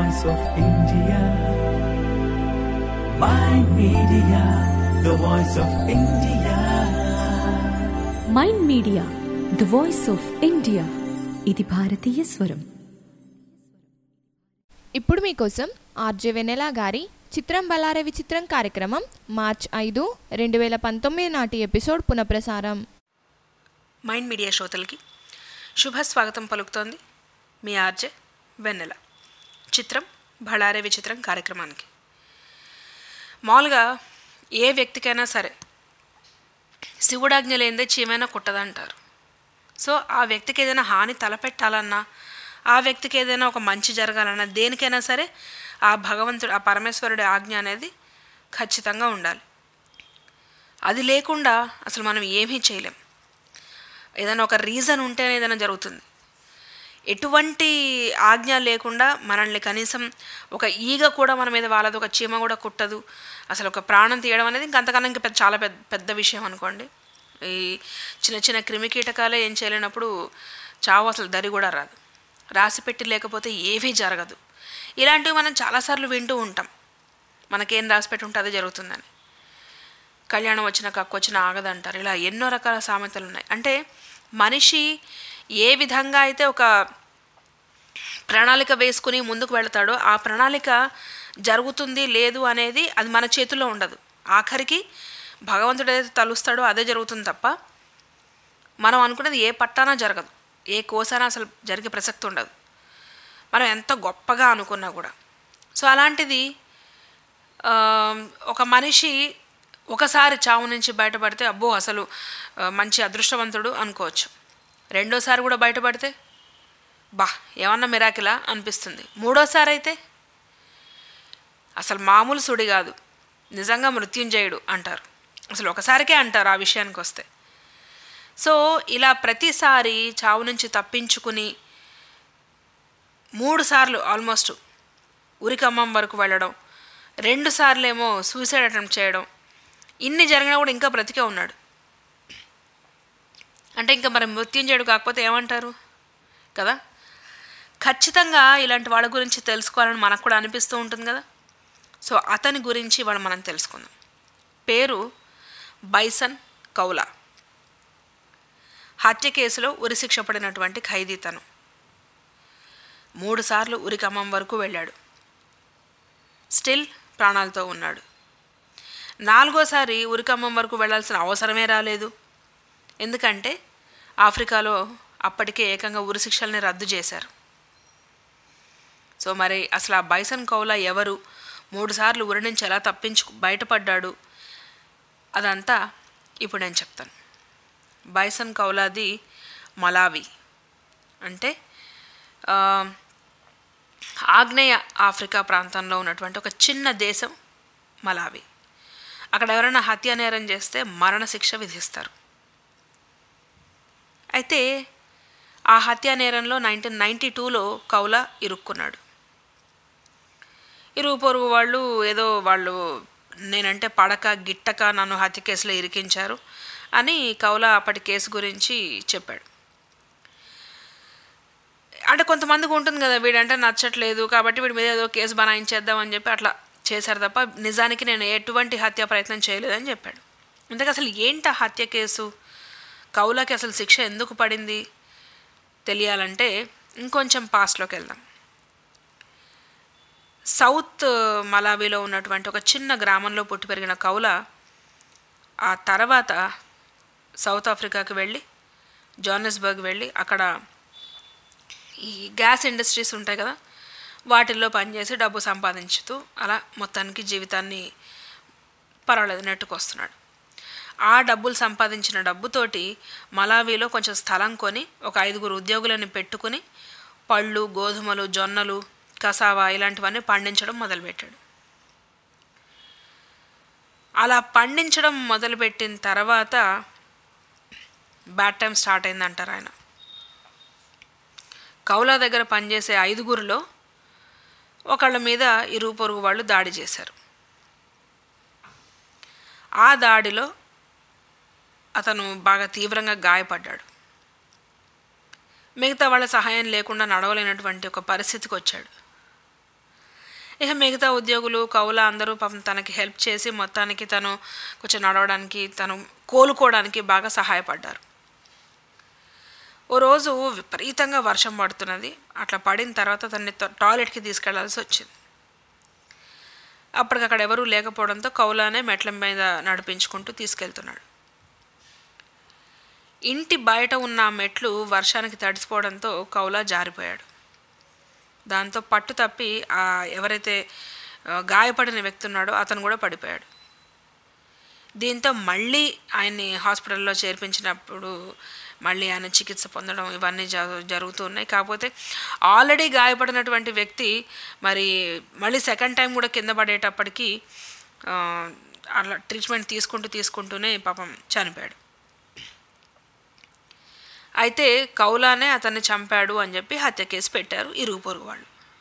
voice of India. My media, the voice of India. Mind Media the voice of India ఇది భారతీయ స్వరం ఇప్పుడు మీకోసం ఆర్జే వెనెలా గారి చిత్రం బలారే విచిత్రం కార్యక్రమం మార్చ్ ఐదు రెండు వేల పంతొమ్మిది నాటి ఎపిసోడ్ పునఃప్రసారం మైండ్ మీడియా శ్రోతలకి శుభ స్వాగతం పలుకుతోంది మీ ఆర్జే వెన్నెల చిత్రం బళారే విచిత్రం కార్యక్రమానికి మామూలుగా ఏ వ్యక్తికైనా సరే శివుడాజ్ఞ లేనిదే చీమైనా కుట్టదంటారు సో ఆ వ్యక్తికి ఏదైనా హాని తలపెట్టాలన్నా ఆ వ్యక్తికి ఏదైనా ఒక మంచి జరగాలన్నా దేనికైనా సరే ఆ భగవంతుడు ఆ పరమేశ్వరుడి ఆజ్ఞ అనేది ఖచ్చితంగా ఉండాలి అది లేకుండా అసలు మనం ఏమీ చేయలేం ఏదైనా ఒక రీజన్ ఉంటేనే ఏదైనా జరుగుతుంది ఎటువంటి ఆజ్ఞ లేకుండా మనల్ని కనీసం ఒక ఈగ కూడా మన మీద వాళ్ళది ఒక చీమ కూడా కుట్టదు అసలు ఒక ప్రాణం తీయడం అనేది ఇంకా అంతకన్నా ఇంకా పెద్ద చాలా పెద్ద పెద్ద విషయం అనుకోండి ఈ చిన్న చిన్న క్రిమి కీటకాలే ఏం చేయలేనప్పుడు చావు అసలు దరి కూడా రాదు రాసి పెట్టి లేకపోతే ఏమీ జరగదు ఇలాంటివి మనం చాలాసార్లు వింటూ ఉంటాం మనకేం రాసి పెట్టి ఉంటే అదే జరుగుతుందని కళ్యాణం వచ్చిన కక్కు వచ్చిన ఆగదంటారు ఇలా ఎన్నో రకాల సామెతలు ఉన్నాయి అంటే మనిషి ఏ విధంగా అయితే ఒక ప్రణాళిక వేసుకుని ముందుకు వెళతాడో ఆ ప్రణాళిక జరుగుతుంది లేదు అనేది అది మన చేతుల్లో ఉండదు ఆఖరికి భగవంతుడు ఏదైతే తలుస్తాడో అదే జరుగుతుంది తప్ప మనం అనుకున్నది ఏ పట్టానా జరగదు ఏ కోసానా అసలు జరిగే ప్రసక్తి ఉండదు మనం ఎంత గొప్పగా అనుకున్నా కూడా సో అలాంటిది ఆ, ఒక మనిషి ఒకసారి చావు నుంచి బయటపడితే అబ్బో అసలు ఆ, మంచి అదృష్టవంతుడు అనుకోవచ్చు రెండోసారి కూడా బయటపడితే బా ఏమన్నా మిరాకిలా అనిపిస్తుంది మూడోసారి అయితే అసలు మామూలు సుడి కాదు నిజంగా మృత్యుంజయుడు అంటారు అసలు ఒకసారికే అంటారు ఆ విషయానికి వస్తే సో ఇలా ప్రతిసారి చావు నుంచి తప్పించుకుని మూడు సార్లు ఆల్మోస్ట్ ఉరికమ్మం వరకు వెళ్ళడం రెండు సార్లు ఏమో సూసైడ్ అటెంప్ట్ చేయడం ఇన్ని జరిగినా కూడా ఇంకా బ్రతికే ఉన్నాడు అంటే ఇంకా మరి మృత్యుంజయుడు కాకపోతే ఏమంటారు కదా ఖచ్చితంగా ఇలాంటి వాళ్ళ గురించి తెలుసుకోవాలని మనకు కూడా అనిపిస్తూ ఉంటుంది కదా సో అతని గురించి ఇవాళ మనం తెలుసుకుందాం పేరు బైసన్ కౌలా హత్య కేసులో ఉరిశిక్ష పడినటువంటి ఖైదీ తను మూడుసార్లు ఉరికమ్మం వరకు వెళ్ళాడు స్టిల్ ప్రాణాలతో ఉన్నాడు నాలుగోసారి ఉరికమ్మం వరకు వెళ్ళాల్సిన అవసరమే రాలేదు ఎందుకంటే ఆఫ్రికాలో అప్పటికే ఏకంగా ఉరిశిక్షల్ని రద్దు చేశారు సో మరి అసలు ఆ బైసన్ కౌలా ఎవరు మూడుసార్లు ఉరి నుంచి ఎలా తప్పించు బయటపడ్డాడు అదంతా ఇప్పుడు నేను చెప్తాను బైసన్ కౌలాది మలావి అంటే ఆ, ఆగ్నేయ ఆఫ్రికా ప్రాంతంలో ఉన్నటువంటి ఒక చిన్న దేశం మలావి అక్కడ ఎవరైనా హత్య నేరం చేస్తే మరణశిక్ష విధిస్తారు అయితే ఆ హత్యా నేరంలో నైన్టీన్ నైంటీ టూలో కౌలా ఇరుక్కున్నాడు ఇరుగు పొరుగు వాళ్ళు ఏదో వాళ్ళు నేనంటే పడక గిట్టక నన్ను హత్య కేసులో ఇరికించారు అని కౌలా అప్పటి కేసు గురించి చెప్పాడు అంటే కొంతమందికి ఉంటుంది కదా వీడంటే నచ్చట్లేదు కాబట్టి వీడి మీద ఏదో కేసు బనాయించేద్దాం అని చెప్పి అట్లా చేశారు తప్ప నిజానికి నేను ఎటువంటి హత్య ప్రయత్నం చేయలేదని చెప్పాడు ఇంతకు అసలు ఏంటి ఆ హత్య కేసు కౌలకి అసలు శిక్ష ఎందుకు పడింది తెలియాలంటే ఇంకొంచెం పాస్ట్లోకి వెళ్దాం సౌత్ మలావిలో ఉన్నటువంటి ఒక చిన్న గ్రామంలో పుట్టి పెరిగిన కౌల ఆ తర్వాత సౌత్ ఆఫ్రికాకి వెళ్ళి జోనస్బర్గ్ వెళ్ళి అక్కడ ఈ గ్యాస్ ఇండస్ట్రీస్ ఉంటాయి కదా వాటిల్లో పనిచేసి డబ్బు సంపాదించుతూ అలా మొత్తానికి జీవితాన్ని పర్వాలేదు నెట్టుకొస్తున్నాడు ఆ డబ్బులు సంపాదించిన డబ్బుతోటి మలావీలో కొంచెం స్థలం కొని ఒక ఐదుగురు ఉద్యోగులను పెట్టుకుని పళ్ళు గోధుమలు జొన్నలు కసావా ఇలాంటివన్నీ పండించడం మొదలుపెట్టాడు అలా పండించడం మొదలుపెట్టిన తర్వాత బ్యాడ్ టైం స్టార్ట్ అయిందంటారు ఆయన కౌలా దగ్గర పనిచేసే ఐదుగురిలో ఒకళ్ళ మీద ఇరుగు పొరుగు వాళ్ళు దాడి చేశారు ఆ దాడిలో అతను బాగా తీవ్రంగా గాయపడ్డాడు మిగతా వాళ్ళ సహాయం లేకుండా నడవలేనటువంటి ఒక పరిస్థితికి వచ్చాడు ఇక మిగతా ఉద్యోగులు కౌల అందరూ పాపం తనకి హెల్ప్ చేసి మొత్తానికి తను కొంచెం నడవడానికి తను కోలుకోవడానికి బాగా సహాయపడ్డారు ఓ రోజు విపరీతంగా వర్షం పడుతున్నది అట్లా పడిన తర్వాత తనని ట- టాయిలెట్కి తీసుకెళ్లాల్సి వచ్చింది అప్పటికి అక్కడ ఎవరూ లేకపోవడంతో కౌలానే మెట్ల మీద నడిపించుకుంటూ తీసుకెళ్తున్నాడు ఇంటి బయట ఉన్న ఆ మెట్లు వర్షానికి తడిసిపోవడంతో కౌలా జారిపోయాడు దాంతో పట్టు తప్పి ఆ ఎవరైతే ఆ, గాయపడిన వ్యక్తి ఉన్నాడో అతను కూడా పడిపోయాడు దీంతో మళ్ళీ ఆయన్ని హాస్పిటల్లో చేర్పించినప్పుడు మళ్ళీ ఆయన చికిత్స పొందడం ఇవన్నీ జరు జరుగుతూ ఉన్నాయి కాకపోతే ఆల్రెడీ గాయపడినటువంటి వ్యక్తి మరి మళ్ళీ సెకండ్ టైం కూడా కింద పడేటప్పటికి ఆ, అలా ట్రీట్మెంట్ తీసుకుంటూ తీసుకుంటూనే పాపం చనిపోయాడు అయితే కౌలానే అతన్ని చంపాడు అని చెప్పి హత్య కేసు పెట్టారు ఇరుగు పొరుగు వాళ్ళు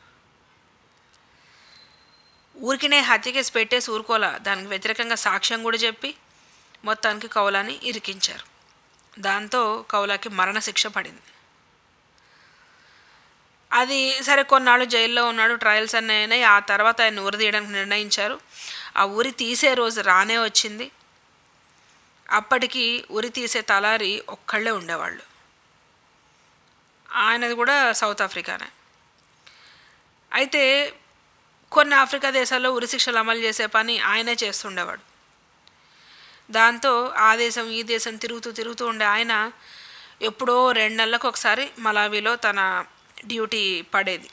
ఊరికినే హత్య కేసు పెట్టేసి ఊరుకోలా దానికి వ్యతిరేకంగా సాక్ష్యం కూడా చెప్పి మొత్తానికి కౌలాని ఇరికించారు దాంతో కౌలాకి మరణశిక్ష పడింది అది సరే కొన్నాళ్ళు జైల్లో ఉన్నాడు ట్రయల్స్ అన్నీ అయినాయి ఆ తర్వాత ఆయన ఊరి తీయడానికి నిర్ణయించారు ఆ ఊరి తీసే రోజు రానే వచ్చింది అప్పటికి ఉరి తీసే తలారి ఒక్కళ్ళే ఉండేవాళ్ళు ఆయనది కూడా సౌత్ ఆఫ్రికానే అయితే కొన్ని ఆఫ్రికా దేశాల్లో ఉరి శిక్షలు అమలు చేసే పని ఆయనే చేస్తుండేవాడు దాంతో ఆ దేశం ఈ దేశం తిరుగుతూ తిరుగుతూ ఉండే ఆయన ఎప్పుడో రెండు నెలలకు ఒకసారి మలావిలో తన డ్యూటీ పడేది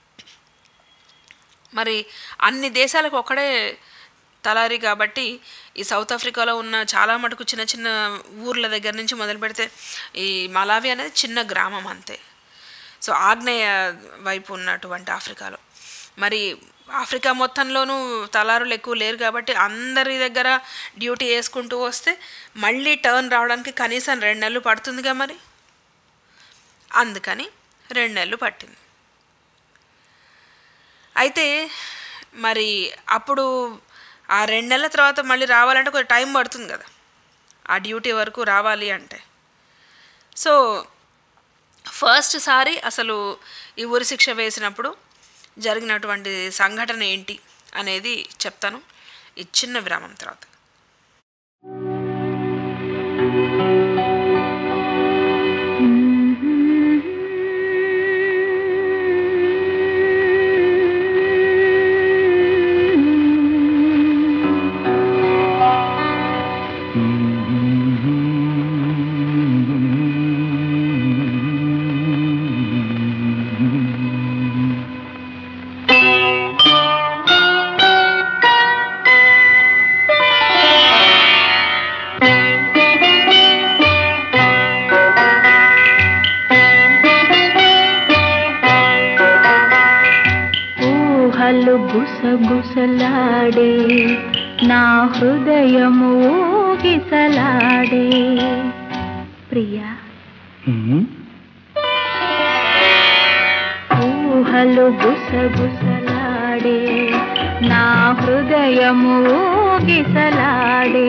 మరి అన్ని దేశాలకు ఒక్కడే తలారి కాబట్టి ఈ సౌత్ ఆఫ్రికాలో ఉన్న చాలా మటుకు చిన్న చిన్న ఊర్ల దగ్గర నుంచి మొదలు పెడితే ఈ మలావి అనేది చిన్న గ్రామం అంతే సో ఆగ్నేయ వైపు ఉన్నటువంటి ఆఫ్రికాలో మరి ఆఫ్రికా మొత్తంలోనూ తలారులు ఎక్కువ లేరు కాబట్టి అందరి దగ్గర డ్యూటీ వేసుకుంటూ వస్తే మళ్ళీ టర్న్ రావడానికి కనీసం రెండు నెలలు పడుతుందిగా మరి అందుకని రెండు నెలలు పట్టింది అయితే మరి అప్పుడు ఆ రెండు నెలల తర్వాత మళ్ళీ రావాలంటే కొంచెం టైం పడుతుంది కదా ఆ డ్యూటీ వరకు రావాలి అంటే సో ఫస్ట్ సారి అసలు ఈ ఉరి శిక్ష వేసినప్పుడు జరిగినటువంటి సంఘటన ఏంటి అనేది చెప్తాను ఈ చిన్న విరామం తర్వాత ఊహలు గుసగుసలాడే నా హృదయము ఊగిసలాడే ప్రియా ఊహలు గుసగుసలాడే నా హృదయము ఊగిసలాడే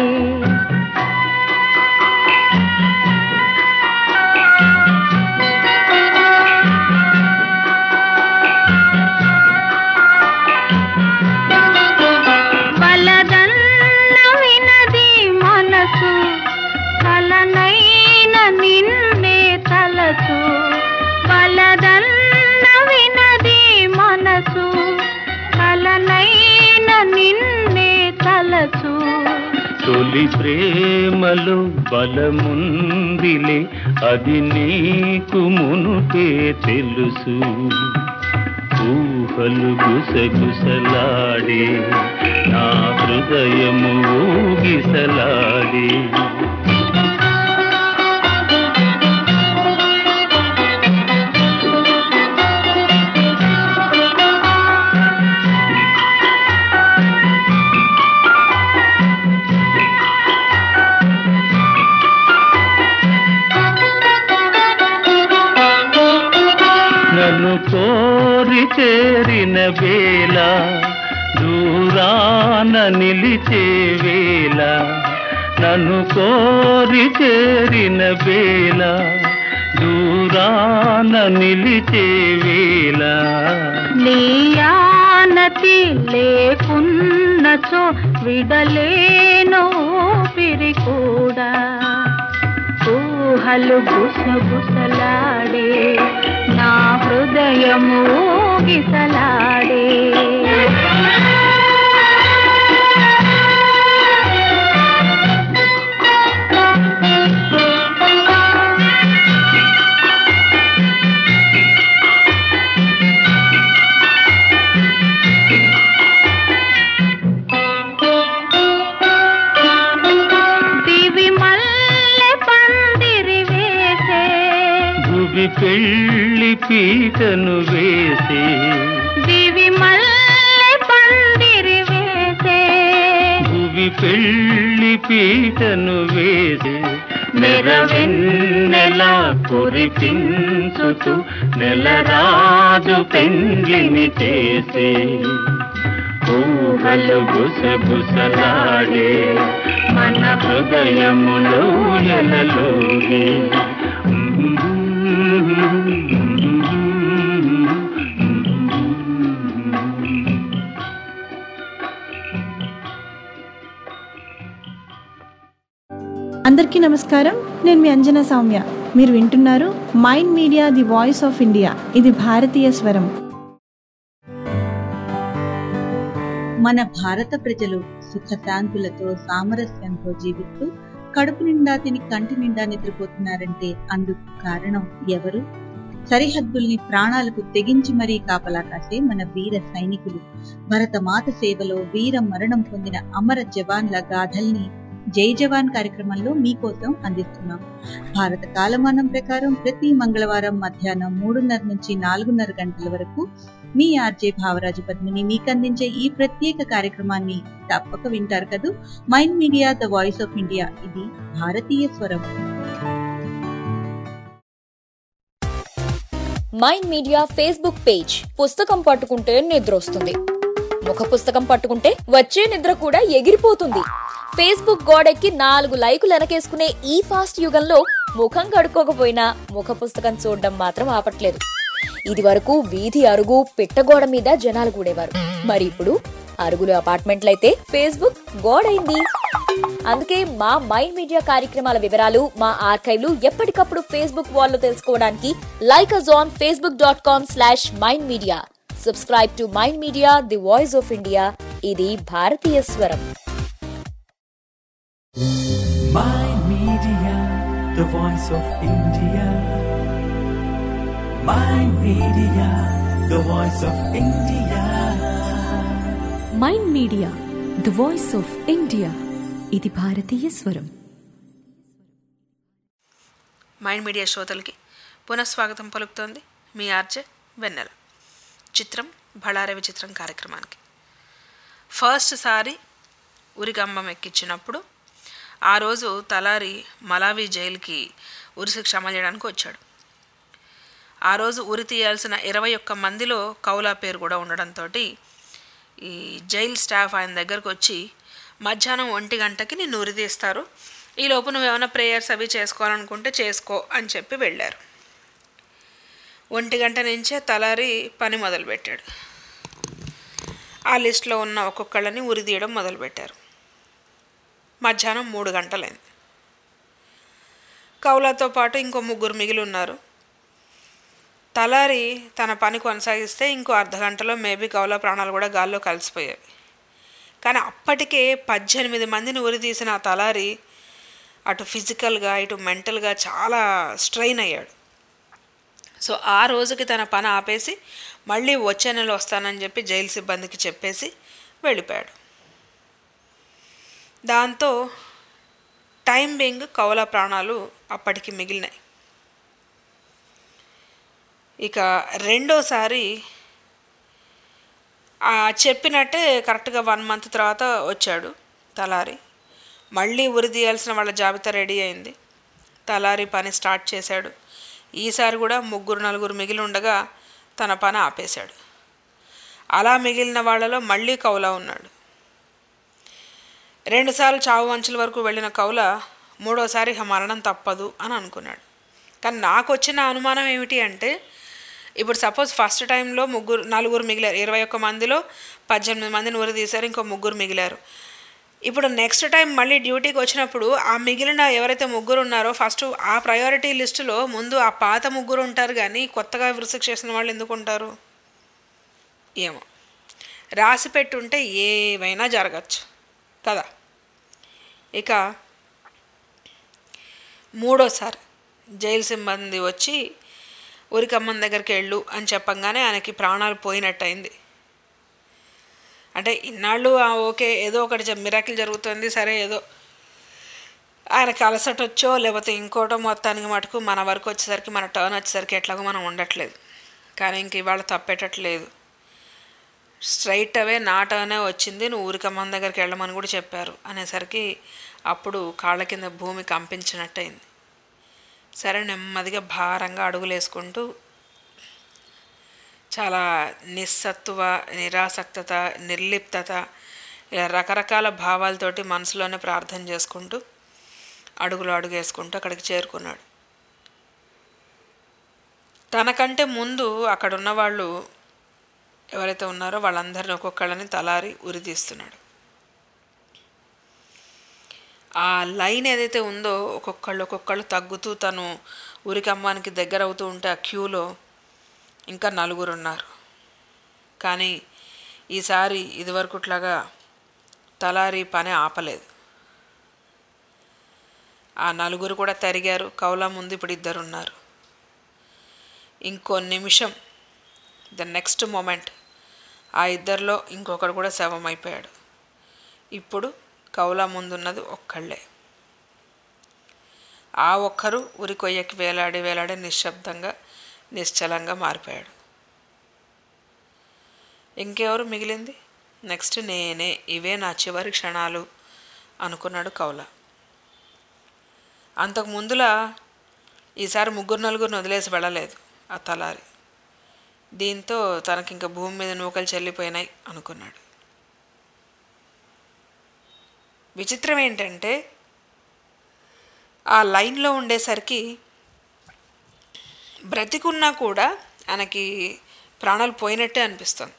బలదన్న వినది మనసు కలనైన నిన్నే తలసు బలదన్న వినది మనసు కలనైన నిన్నే తలసు తొలి ప్రేమలో బలముందిలే అది నీకు మునుపే తెలుసు ఊహలు గుసగుసలాడే నా హృదయము ఊగిసలాడే నన్ను కోరి చేరిన వేళ దూరాన నిలిచే వేళ నన్ను కోరి చేరిన వేళ దూరాన నిలిచే వేళ నీయాన గతి లేకున్నచో విడలేను ఊపిరి కూడా ఊహలు గుసగుసలాడే నా హృదయము ఊగిసలాడే దివి మల్లె పందిరి వేసే భువి పెళ్లి పీటను వేసి దివి మల్లె పందిరి వేసే భువి పెళ్లి పీటను వేసి నెరవెన్నెలా కురిపించుతూ నెలరాజు పెండ్లిని చేసి ఊహలు గుసగుసలాడే మన హృదయములో ఎలలోని అందరికీ నమస్కారం నేను మీ అంజనా సౌమ్య మీరు వింటున్నారు Mind Media the voice of India ఇది భారతీయ స్వరం మన భారత ప్రజలు సుఖశాంతులతో సామరస్యంతో జీవిస్తూ కడుపు నిండా తిని కంటి నిండా నిద్రపోతున్నారంటే అందుకు కారణం ఎవరు సరిహద్దుల్ని ప్రాణాలకు తెగించి మరీ కాపలా కాసే మన వీర సైనికులు భరతమాత సేవలో వీర మరణం పొందిన అమర జవాన్ల గాథల్ని జై జవాన్ కార్యక్రమంలో మీకోసం అందిస్తున్నాం భారత కాలమానం ప్రకారం ప్రతి మంగళవారం మధ్యాహ్నం మూడున్నర నుంచి నాలుగున్నర గంటల వరకు మీ ఆర్జే భావరాజు పద్మిని మీకు అందించే ఈ ప్రత్యేక కార్యక్రమాన్ని తప్పక వింటారు కదూ Mind Media the voice of India ఇది భారతీయ స్వరం మైండ్ మీడియా ఫేస్బుక్ పేజ్ పుస్తకం పట్టుకుంటే నిద్ర వస్తుంది ముఖ పుస్తకం పట్టుకుంటే వచ్చే నిద్ర కూడా ఎగిరిపోతుంది ఫేస్బుక్ గోడెక్కి నాలుగు లైకులు వెనకేసుకునే ఈ ఫాస్ట్ యుగంలో ముఖం కడుక్కోకపోయినా ముఖ పుస్తకం చూడడం మాత్రం ఆపట్లేదు ఇది వరకు వీధి అరుగు పిట్టగోడ మీద జనాలు కూడేవారు మరి ఇప్పుడు అరుగులు అపార్ట్మెంట్లయితే ఫేస్బుక్ గోడైంది అందుకే మా మైండ్ మీడియా కార్యక్రమాల వివరాలు మా ఆర్కైవ్లు ఎప్పటికప్పుడు ఫేస్బుక్ వాల్లో తెలుసుకోవడానికి like us on Facebook dot com slash Mind Media subscribe to Mind Media the voice of India ఇది భారతీయ స్వరం Mind Media, the voice of India. Mind Media, the voice of India. Mind Media the voice of India ఇది భారతీయ స్వరం Mind media శ్రోతలకి పునఃస్వాగతం పలుకుతోంది మీ RJ వెన్నెల చిత్రం బళారే విచిత్రం కార్యక్రమానికి ఫస్ట్ సారి ఉరిగంబం ఎక్కించినప్పుడు ఆ రోజు తలారి మలావి జైలుకి ఉరిశిక్ష అమలు చేయడానికి వచ్చాడు ఆ రోజు ఉరి తీయాల్సిన ఇరవై ఒక్క మందిలో కౌలా పేరు కూడా ఉండడంతో ఈ జైల్ స్టాఫ్ ఆయన దగ్గరకు వచ్చి మధ్యాహ్నం ఒంటి గంటకి నిన్ను ఉరి తీస్తారు ఈ లోపు నువ్వేమైనా ప్రేయర్స్ అవి చేసుకోవాలనుకుంటే చేసుకో అని చెప్పి వెళ్ళారు ఒంటి గంట నుంచే తలారి పని మొదలుపెట్టాడు ఆ లిస్ట్లో ఉన్న ఒక్కొక్కళ్ళని ఉరి తీయడం మొదలుపెట్టారు మధ్యాహ్నం మూడు గంటలైంది కౌలాతో పాటు ఇంకో ముగ్గురు మిగిలి ఉన్నారు తలారి తన పని కొనసాగిస్తే ఇంకో అర్ధ గంటలో మేబీ కౌలా ప్రాణాలు కూడా గాల్లో కలిసిపోయేవి కానీ అప్పటికే పద్దెనిమిది మందిని ఉరి తీసిన ఆ తలారి అటు ఫిజికల్గా ఇటు మెంటల్గా చాలా స్ట్రెయిన్ అయ్యాడు సో ఆ రోజుకి తన పని ఆపేసి మళ్ళీ వచ్చే నెల వస్తానని చెప్పి జైలు సిబ్బందికి చెప్పేసి వెళ్ళిపోయాడు దాంతో టైం బీయింగ్ కౌల ప్రాణాలు అప్పటికి మిగిలినాయి ఇక రెండోసారి ఆ చెప్పినట్టే కరెక్ట్గా వన్ మంత్ తర్వాత వచ్చాడు తలారి మళ్ళీ ఉరి తీయాల్సిన వాళ్ళ జాబితా రెడీ అయింది తలారి పని స్టార్ట్ చేశాడు ఈసారి కూడా ముగ్గురు నలుగురు మిగిలి ఉండగా తన పని ఆపేశాడు అలా మిగిలిన వాళ్ళలో మళ్ళీ కౌల ఉన్నాడు రెండుసార్లు చావు అంచుల వరకు వెళ్ళిన కౌల మూడోసారి ఇక మరణం తప్పదు అని అనుకున్నాడు కానీ నాకు వచ్చిన అనుమానం ఏమిటి అంటే ఇప్పుడు సపోజ్ ఫస్ట్ టైంలో ముగ్గురు నలుగురు మిగిలారు ఇరవై ఒక్క మందిలో పద్దెనిమిది మందిని ఉరి తీశారు ఇంకో ముగ్గురు మిగిలారు ఇప్పుడు నెక్స్ట్ టైం మళ్ళీ డ్యూటీకి వచ్చినప్పుడు ఆ మిగిలిన ఎవరైతే ముగ్గురు ఉన్నారో ఫస్ట్ ఆ ప్రయారిటీ లిస్టులో ముందు ఆ పాత ముగ్గురు ఉంటారు కానీ కొత్తగా వృషిక్ చేసిన వాళ్ళు ఎందుకు ఉంటారు ఏమో రాసి పెట్టుంటే ఏవైనా జరగచ్చు కదా ఇక మూడోసారి జైలు సిబ్బంది వచ్చి ఉరికమ్మన్ దగ్గరికి వెళ్ళు అని చెప్పంగానే ఆయనకి ప్రాణాలు పోయినట్టయింది అంటే ఇన్నాళ్ళు ఆ ఓకే ఏదో ఒకటి మిరాకిల్ జరుగుతుంది సరే ఏదో ఆయనకి అలసట వచ్చో లేకపోతే ఇంకోటో మొత్తానికి మటుకు మన వరకు వచ్చేసరికి మన టర్న్ వచ్చేసరికి ఎట్లాగో మనం ఉండట్లేదు కానీ ఇంక ఇవాళ తప్పేటట్లేదు స్ట్రైట్ అవే నా టర్నే వచ్చింది నువ్వు ఊరికమ్మన్ దగ్గరికి వెళ్ళమని కూడా చెప్పారు అనేసరికి అప్పుడు కాళ్ళ కింద భూమి కంపించినట్టయింది సరే నెమ్మదిగా భారంగా అడుగులు వేసుకుంటూ చాలా నిస్సత్తువ నిరాసక్తత నిర్లిప్తత ఇలా రకరకాల భావాలతోటి మనసులోనే ప్రార్థన చేసుకుంటూ అడుగులు అడుగు వేసుకుంటూ అక్కడికి చేరుకున్నాడు తనకంటే ముందు అక్కడ ఉన్న వాళ్ళు ఎవరైతే ఉన్నారో వాళ్ళందరిని ఒక్కొక్కళ్ళని తలారి ఉరి తీస్తున్నాడు ఆ లైన్ ఏదైతే ఉందో ఒక్కొక్కళ్ళు ఒక్కొక్కళ్ళు తగ్గుతూ తను ఉరికమ్మానికి దగ్గర అవుతూ ఉంటే ఆ క్యూలో ఇంకా నలుగురు ఉన్నారు కానీ ఈసారి ఇదివరకుట్లాగా తలారి పని ఆపలేదు ఆ నలుగురు కూడా తరిగారు కౌలా ముందు ఇప్పుడు ఇద్దరు ఉన్నారు ఇంకో నిమిషం ద నెక్స్ట్ మూమెంట్ ఆ ఇద్దరిలో ఇంకొకడు కూడా శవం అయిపోయాడు ఇప్పుడు కౌలా ముందున్నది ఒక్కళ్ళే ఆ ఒక్కరు ఉరి కొయ్యకి వేలాడి వేలాడి నిశ్శబ్దంగా నిశ్చలంగా మారిపోయాడు ఇంకెవరు మిగిలింది నెక్స్ట్ నేనే ఇవే నా చివరి క్షణాలు అనుకున్నాడు కౌల అంతకు ముందులా ఈసారి ముగ్గురు నలుగురిని వదిలేసి వెళ్ళలేదు ఆ తలారి దీంతో తనకి ఇంకా భూమి మీద నూకలు చెల్లిపోయినాయి అనుకున్నాడు విచిత్రం ఏంటంటే ఆ లైన్లో ఉండేసరికి బ్రతికున్నా కూడా ఆయనకి ప్రాణాలు పోయినట్టే అనిపిస్తుంది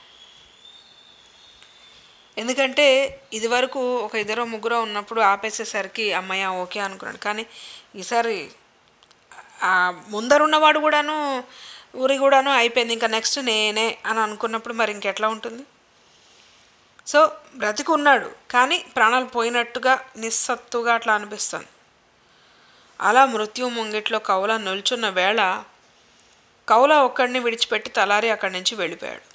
ఎందుకంటే ఇదివరకు ఒక ఇద్దరు ముగ్గురు ఉన్నప్పుడు ఆపేసేసరికి అమ్మయ్య ఓకే అనుకున్నాడు కానీ ఈసారి ఆ ముందరున్నవాడు కూడాను ఊరి కూడాను అయిపోయింది ఇంకా నెక్స్ట్ నేనే అని అనుకున్నప్పుడు మరి ఇంకెట్లా ఉంటుంది సో బ్రతికున్నాడు కానీ ప్రాణాలు పోయినట్టుగా నిస్సత్తుగా అట్లా అనిపిస్తుంది అలా మృత్యు ముంగిట్లో కౌల నిల్చున్న వేళ కౌల ఒక్కడిని విడిచిపెట్టి తలారి అక్కడి నుంచి వెళ్ళిపోయాడు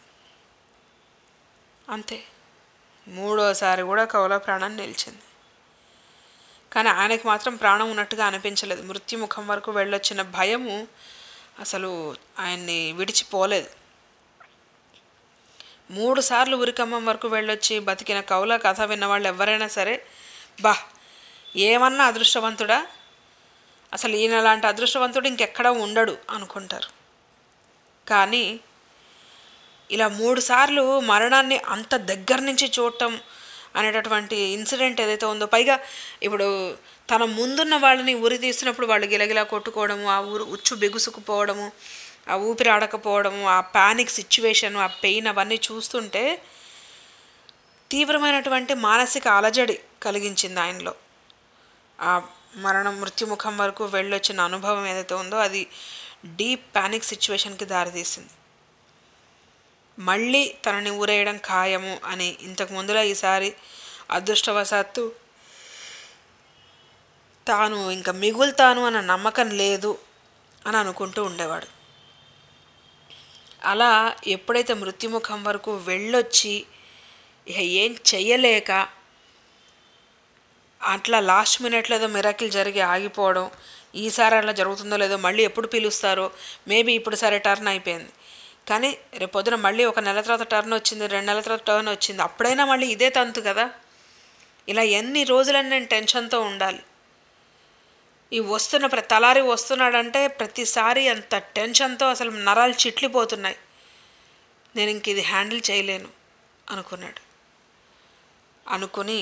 అంతే మూడోసారి కూడా కౌల ప్రాణం నిలిచింది కానీ ఆయనకి మాత్రం ప్రాణం ఉన్నట్టుగా అనిపించలేదు మృత్యుముఖం వరకు వెళ్ళొచ్చిన భయము అసలు ఆయన్ని విడిచిపోలేదు మూడు సార్లు ఉరికమ్మం వరకు వెళ్ళొచ్చి బతికిన కౌల కథ విన్నవాళ్ళు ఎవరైనా సరే బా ఏమన్నా అదృష్టవంతుడా అసలు ఈయన లాంటి అదృష్టవంతుడు ఇంకెక్కడా ఉండడు అనుకుంటారు కానీ ఇలా మూడు సార్లు మరణాన్ని అంత దగ్గర నుంచి చూడటం అనేటటువంటి ఇన్సిడెంట్ ఏదైతే ఉందో పైగా ఇప్పుడు తన ముందున్న వాళ్ళని ఉరి తీసినప్పుడు వాళ్ళు గిలగిలా కొట్టుకోవడము ఆ ఊరు ఉచ్చు బిగుసుకుపోవడము ఆ ఊపిరి ఆడకపోవడము ఆ ప్యానిక్ సిచ్యువేషన్ ఆ పెయిన్ అవన్నీ చూస్తుంటే తీవ్రమైనటువంటి మానసిక అలజడి కలిగించింది ఆయనలో ఆ మరణం మృత్యుముఖం వరకు వెళ్ళొచ్చిన అనుభవం ఏదైతే ఉందో అది డీప్ ప్యానిక్ సిచ్యువేషన్కి దారితీసింది మళ్ళీ తనని ఊరేయడం ఖాయము అని ఇంతకు ముందులా ఈసారి అదృష్టవశాత్తు తాను ఇంకా మిగులుతాను అన్న నమ్మకం లేదు అని అనుకుంటూ ఉండేవాడు అలా ఎప్పుడైతే మృత్యుముఖం వరకు వెళ్ళొచ్చి ఇక ఏం చెయ్యలేక అట్లా లాస్ట్ మినిట్లో ఏదో మిరాకిల్ జరిగి ఆగిపోవడం ఈసారి అట్లా జరుగుతుందో లేదో మళ్ళీ ఎప్పుడు పిలుస్తారో మేబీ ఇప్పుడు సరే టర్న్ అయిపోయింది కానీ రేపు పొద్దున మళ్ళీ ఒక నెల తర్వాత టర్న్ వచ్చింది రెండు నెలల తర్వాత టర్న్ వచ్చింది అప్పుడైనా మళ్ళీ ఇదే తంతు కదా ఇలా ఎన్ని రోజులని నేను టెన్షన్తో ఉండాలి ఈ వస్తున్న ప్ర తలారి వస్తున్నాడంటే ప్రతిసారి అంత టెన్షన్తో అసలు నరాలు చిట్లిపోతున్నాయి నేను ఇంక ఇది హ్యాండిల్ చేయలేను అనుకున్నాడు అనుకుని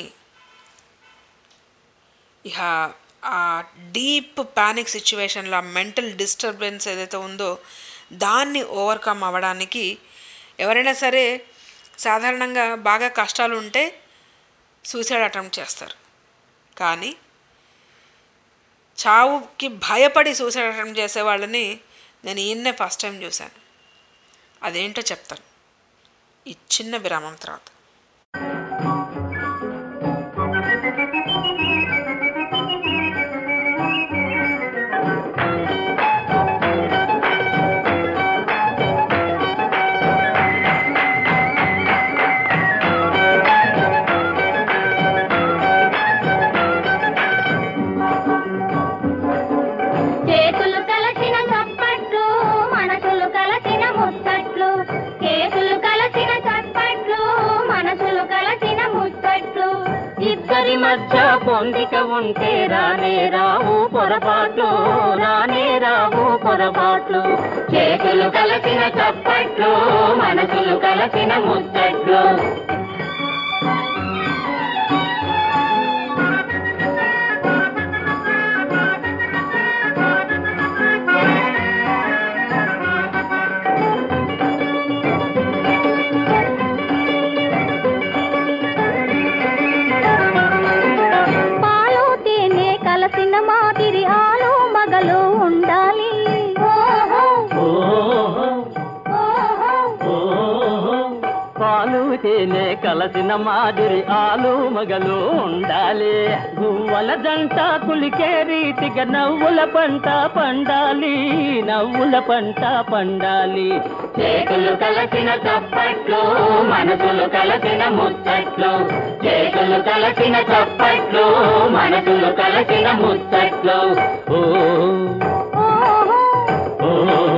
ఇక ఆ డీప్ ప్యానిక్ సిచ్యువేషన్లో ఆ మెంటల్ డిస్టర్బెన్స్ ఏదైతే ఉందో దాన్ని ఓవర్కమ్ అవ్వడానికి ఎవరైనా సరే సాధారణంగా బాగా కష్టాలు ఉంటే సూసైడ్ అటెంప్ట్ చేస్తారు కానీ చావుకి భయపడి సూసైడ్ అటెంప్ట్ చేసే వాళ్ళని నేను ఈయన్నే ఫస్ట్ టైం చూశాను అదేంటో చెప్తాను ఈ చిన్న విరామం తర్వాత చేతులు కలసిన చప్పట్లు మనసులు కలసిన ముచ్చట్లు చేతులు కలసిన చప్పట్లు మనసులు కలసిన ముచ్చట్లు ఇద్దరి మధ్య పొందిక ఉంటే రానే రావు పొరపాట్లు రానే రావు పొరపాట్లు చేతులు కలసిన చప్పట్లు మనసులు కలసిన ముచ్చట్లు పాలు తేనె కలసిన మాదిరి ఆలు మగలు ఉండాలి పాలు తేనె కలసిన మాదిరి ఆలు మగలు ఉండాలి గువ్వల జంట కులికే రీతిగా నవ్వుల పంట పండాలి నవ్వుల పంట పండాలి చేతులు కలసిన చప్పట్లు మనసులు కలసిన ముచ్చట్లు చేతులు కలసిన చప్పట్లు మనసులు కలసిన ముచ్చట్లు ఓ ఓ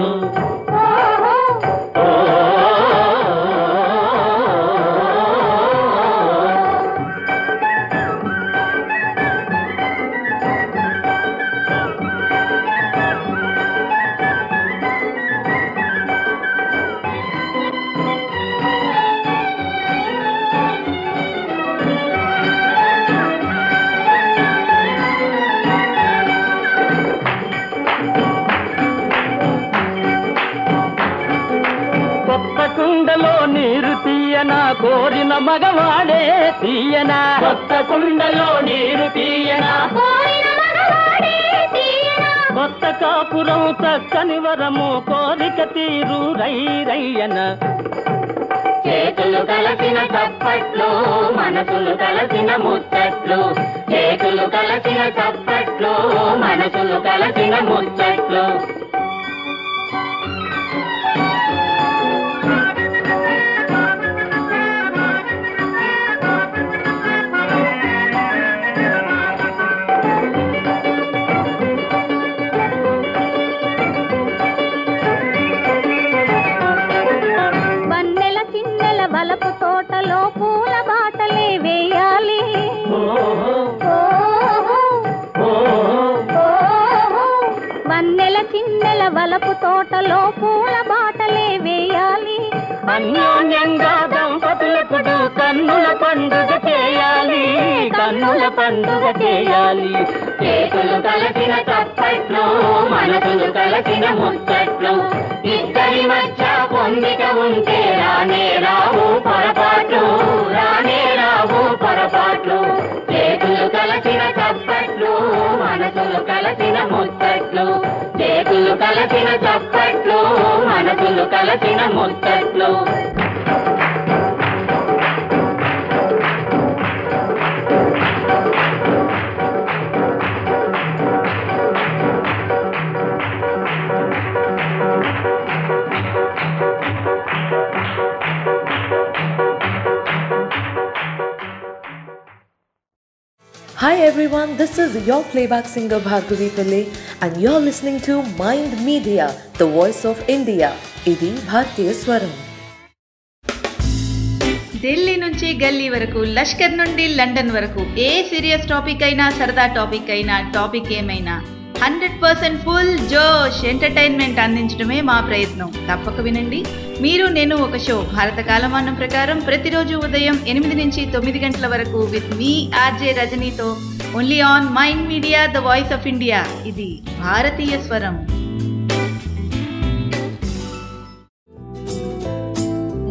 కొత్త కుండలో నీరు తీయనా కోరిన మగవాడే తీయనా కొత్త కుండలో నీరు తీయనా కొత్త కాపురం చక్కని వరము కోరిక తీరు రై రయ్యన చేతులు కలసిన చప్పట్లు మనసులు కలసిన ముచ్చట్లు చేతులు కలసిన చప్పట్లు మనసులు కలసిన ముచ్చట్లు వన్నెల చిన్నెల బలపు తోటలో పూల బాటలే వేయాలి వన్నెల చిన్నెల వలపు తోటలో పూల బాటలే వేయాలి అన్యోన్యంగా దంపతులకు కన్నుల పండుగ చేయాలి కన్నుల పండుగ చేయాలి చేతులు కలసిన చప్పట్లు మనసులు కలసిన ముచ్చట్లు ఇద్దరి మధ్య పొందిక ఉంటే రానే రావు పొరపాట్లు రానే రావు పొరపాట్లు చేతులు కలసిన చప్పట్లు మనసులు కలసిన ముచ్చట్లు చేతులు కలసిన చప్పట్లు మనసులు కలసిన ముచ్చట్లు Hi everyone, this is your playback singer Bhargavi Pillai and you're listening to Mind Media, the voice of India. ఇది భారతీయ స్వరం ఢిల్లీ నుంచి గల్లీ వరకు లష్కర్ నుండి లండన్ వరకు ఏ సీరియస్ టాపిక్ అయినా సరదా టాపిక్ అయినా టాపిక్ ఏమైనా హండ్రెడ్ పర్సెంట్ ఫుల్ జోష్ ఎంటర్టైన్మెంట్ అందించడమే మా ప్రయత్నం తప్పక వినండి మీరు నేను ఒక షో భారత కాలమానం ప్రకారం ప్రతిరోజు ఉదయం ఎనిమిది నుంచి తొమ్మిది గంటల వరకు విత్ మీ ఆర్జే రజనీతో only on Mind Media the voice of India ఇది భారతీయ స్వరం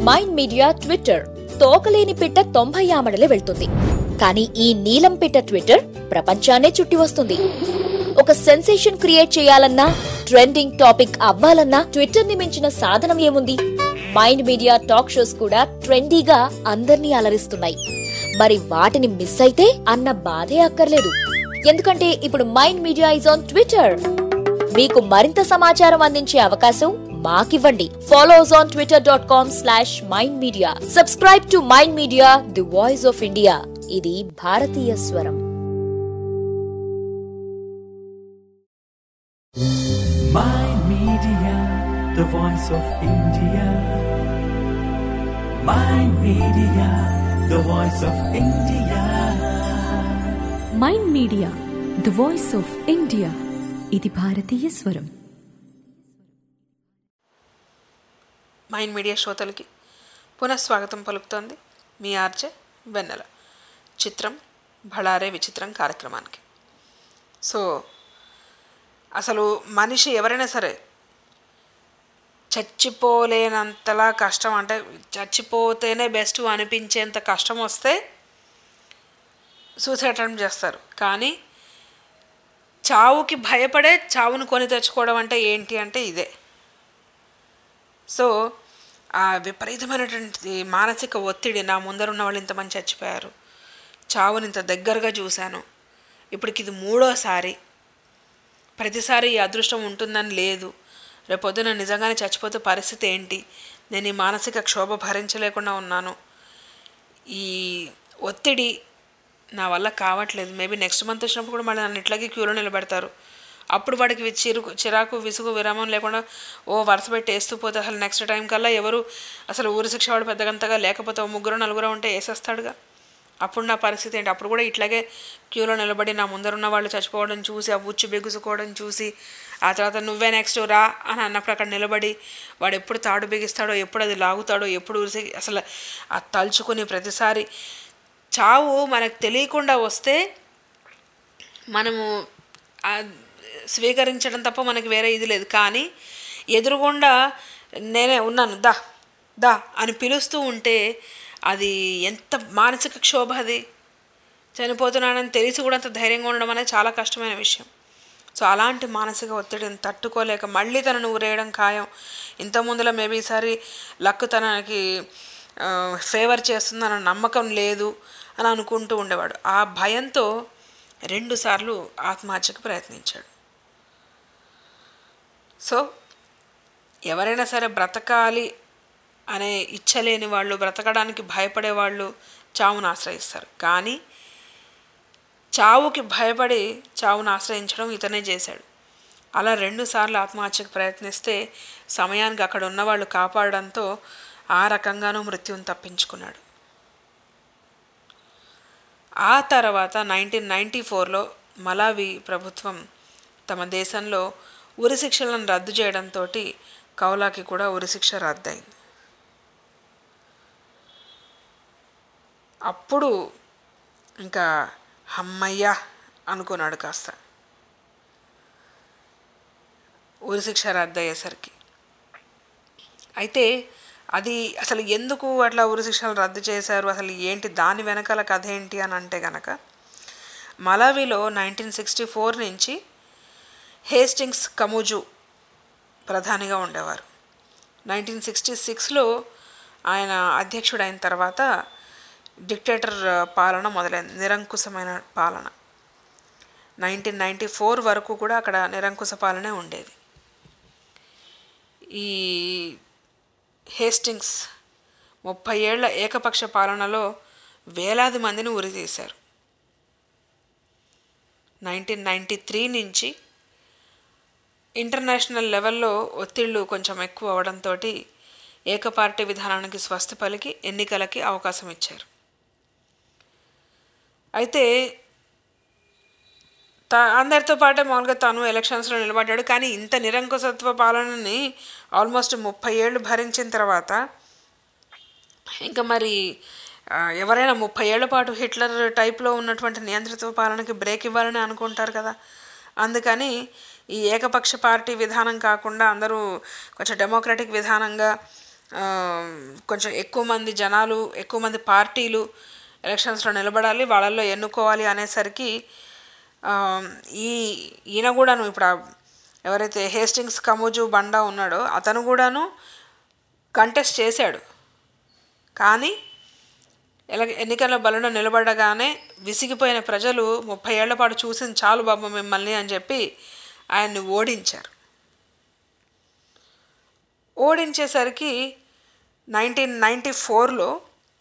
మైండ్ మీడియా ట్విట్టర్ తోకలేని పిట్ట తొంభై ఆమడలే వెళ్తుంది కానీ ఈ నీలం పిట్ట ట్విట్టర్ ప్రపంచాన్నే చుట్టి వస్తుంది ఒక సెన్సేషన్ క్రియేట్ చేయాలన్నా ట్రెండింగ్ టాపిక్ అవ్వాలన్నా ట్విట్టర్ ని మించిన సాధనం ఏముంది మైండ్ మీడియా టాక్ షోస్ కూడా ట్రెండీగా అందర్నీ అలరిస్తున్నాయి మరి వాటిని మిస్ అయితే అన్న బాధే అక్కర్లేదు ఎందుకంటే ఇప్పుడు Mind Media is on Twitter మీకు మరింత సమాచారం అందించే అవకాశం మాకివ్వండి follow us on Twitter dot com slash Mind Media subscribe to Mind Media the voice of India ఇది భారతీయ స్వరం Mind Media, the voice of India. Mind Media, the voice of India. Mind Media the voice of India ఇది భారతీయ స్వరం Mind media శ్రోతలకి పునఃస్వాగతం పలుకుతోంది మీ RJ వెన్నెల చిత్రం భళారే విచిత్రం కార్యక్రమానికి సో అసలు మనిషి ఎవరైనా సరే చచ్చిపోలేనంతలా కష్టం అంటే చచ్చిపోతేనే బెస్ట్ అనిపించేంత కష్టం వస్తే సూసైడ్ అటెంప్ట్ చేస్తారు కానీ చావుకి భయపడే చావును కొని తెచ్చుకోవడం అంటే ఏంటి అంటే ఇదే సో ఆ విపరీతమైనటువంటి మానసిక ఒత్తిడి నా ముందర ఉన్న వాళ్ళు ఇంతమంది చచ్చిపోయారు చావుని ఇంత దగ్గరగా చూశాను ఇప్పటికి ఇది మూడోసారి ప్రతిసారి ఈ అదృష్టం ఉంటుందని లేదు రేపొద్దున నిజంగానే చచ్చిపోతే పరిస్థితి ఏంటి నేను ఈ మానసిక క్షోభ భరించలేకుండా ఉన్నాను ఈ ఒత్తిడి నా వల్ల కావట్లేదు మేబీ నెక్స్ట్ మంత్ వచ్చినప్పుడు కూడా మళ్ళీ నన్ను ఇట్లాగే క్యూలో నిలబెడతారు అప్పుడు వాడికి వి- చిరుకు చిరాకు విసుగు విరామం లేకుండా ఓ వరుస పెట్టి వేస్తూ పోతే అసలు నెక్స్ట్ టైం కల్లా ఎవరు అసలు ఊరి శిక్ష వాడు పెద్దగంతగా లేకపోతే ఓ ముగ్గురు నలుగురు ఉంటే వేసేస్తాడుగా అప్పుడు నా పరిస్థితి ఏంటి అప్పుడు కూడా ఇట్లాగే క్యూలో నిలబడి నా ముందరున్న వాళ్ళు చచ్చిపోవడం చూసి ఆ ఉచ్చు బిగుసుకోవడం చూసి ఆ తర్వాత నువ్వే నెక్స్ట్ రా అని అన్నప్పుడు అక్కడ నిలబడి వాడు ఎప్పుడు తాడు బిగిస్తాడో ఎప్పుడు అది లాగుతాడో ఎప్పుడు ఉరిసి అసలు ఆ తలుచుకుని ప్రతిసారి చావు మనకు తెలియకుండా వస్తే మనము ఆ స్వీకరించడం తప్ప మనకి వేరే ఇది లేదు కానీ ఎదురుగుండా నేనే ఉన్నాను దా దా అని పిలుస్తూ ఉంటే అది ఎంత మానసిక క్షోభ అది చనిపోతున్నానని తెలిసి కూడా అంత ధైర్యంగా ఉండడం అనేది చాలా కష్టమైన విషయం సో అలాంటి మానసిక ఒత్తిడిని తట్టుకోలేక మళ్ళీ తనను ఊరేయడం ఖాయం ఇంత ముందులో మేబీ ఈసారి లక్ తనకి ఫేవర్ చేస్తుందన్న నమ్మకం లేదు అని అనుకుంటూ ఉండేవాడు ఆ భయంతో రెండుసార్లు ఆత్మహత్యకు ప్రయత్నించాడు సో ఎవరైనా సరే బ్రతకాలి అనే ఇచ్చలేని వాళ్ళు బ్రతకడానికి భయపడే వాళ్ళు చావును ఆశ్రయిస్తారు కానీ చావుకి భయపడి చావును ఆశ్రయించడం ఇతనే చేశాడు అలా రెండుసార్లు ఆత్మహత్యకు ప్రయత్నిస్తే సమయానికి అక్కడ ఉన్నవాళ్ళు కాపాడడంతో ఆ రకంగానూ మృత్యువుని తప్పించుకున్నాడు ఆ తర్వాత నైన్టీన్ నైంటీ ఫోర్లో మలావి ప్రభుత్వం తమ దేశంలో ఉరిశిక్షలను రద్దు చేయడంతో కౌలాకి కూడా ఉరిశిక్ష రద్దయింది అప్పుడు ఇంకా అమ్మయ్యా అనుకున్నాడు కాస్త ఉరిశిక్ష రద్దు అయ్యేసరికి అయితే అది అసలు ఎందుకు అట్లా ఉరిశిక్షలు రద్దు చేశారు అసలు ఏంటి దాని వెనకాల కథ ఏంటి అని అంటే గనక మలావిలో నైన్టీన్ సిక్స్టీ ఫోర్ నుంచి హేస్టింగ్స్ కముజు ప్రధానిగా ఉండేవారు నైన్టీన్ సిక్స్టీ సిక్స్లో ఆయన అధ్యక్షుడైన తర్వాత డిక్టేటర్ పాలన మొదలైంది నిరంకుశమైన పాలన నైన్టీన్ నైంటీ ఫోర్ వరకు కూడా అక్కడ నిరంకుశ పాలనే ఉండేది ఈ హేస్టింగ్స్ ముప్పై ఏళ్ల ఏకపక్ష పాలనలో వేలాది మందిని ఉరితీశారు నైన్టీన్ నైంటీ త్రీ నుంచి ఇంటర్నేషనల్ లెవెల్లో ఒత్తిళ్ళు కొంచెం ఎక్కువ అవడంతో ఏకపార్టీ విధానానికి స్వస్తి పలికి ఎన్నికలకి అవకాశం ఇచ్చారు అయితే త అందరితో పాటే మామూలుగా తను ఎలక్షన్స్లో నిలబడ్డాడు కానీ ఇంత నిరంకుశత్వ పాలనని ఆల్మోస్ట్ ముప్పై ఏళ్ళు భరించిన తర్వాత ఇంకా మరి ఆ, ఎవరైనా ముప్పై ఏళ్ల పాటు హిట్లర్ టైప్లో ఉన్నటువంటి నియంత్రిత పాలనకి బ్రేక్ ఇవ్వాలని అనుకుంటారు కదా అందుకని ఈ ఏకపక్ష పార్టీ విధానం కాకుండా అందరూ కొంచెం డెమోక్రటిక్ విధానంగా ఆ, కొంచెం ఎక్కువ మంది జనాలు ఎక్కువ మంది పార్టీలు ఎలక్షన్స్లో నిలబడాలి వాళ్ళల్లో ఎన్నుకోవాలి అనేసరికి ఆ, ఈ ఈయన కూడాను ఇప్పుడు ఆ ఎవరైతే హేస్టింగ్స్ కమోజు బండా ఉన్నాడో అతను కూడాను కంటెస్ట్ చేశాడు కానీ ఎల ఎన్నికల బలంలో నిలబడగానే విసిగిపోయిన ప్రజలు ముప్పై ఏళ్ల పాటు చూసింది చాలు బాబు మిమ్మల్ని అని చెప్పి ఆయన్ని ఓడించారు ఓడించేసరికి నైన్టీన్ నైంటీ ఫోర్లో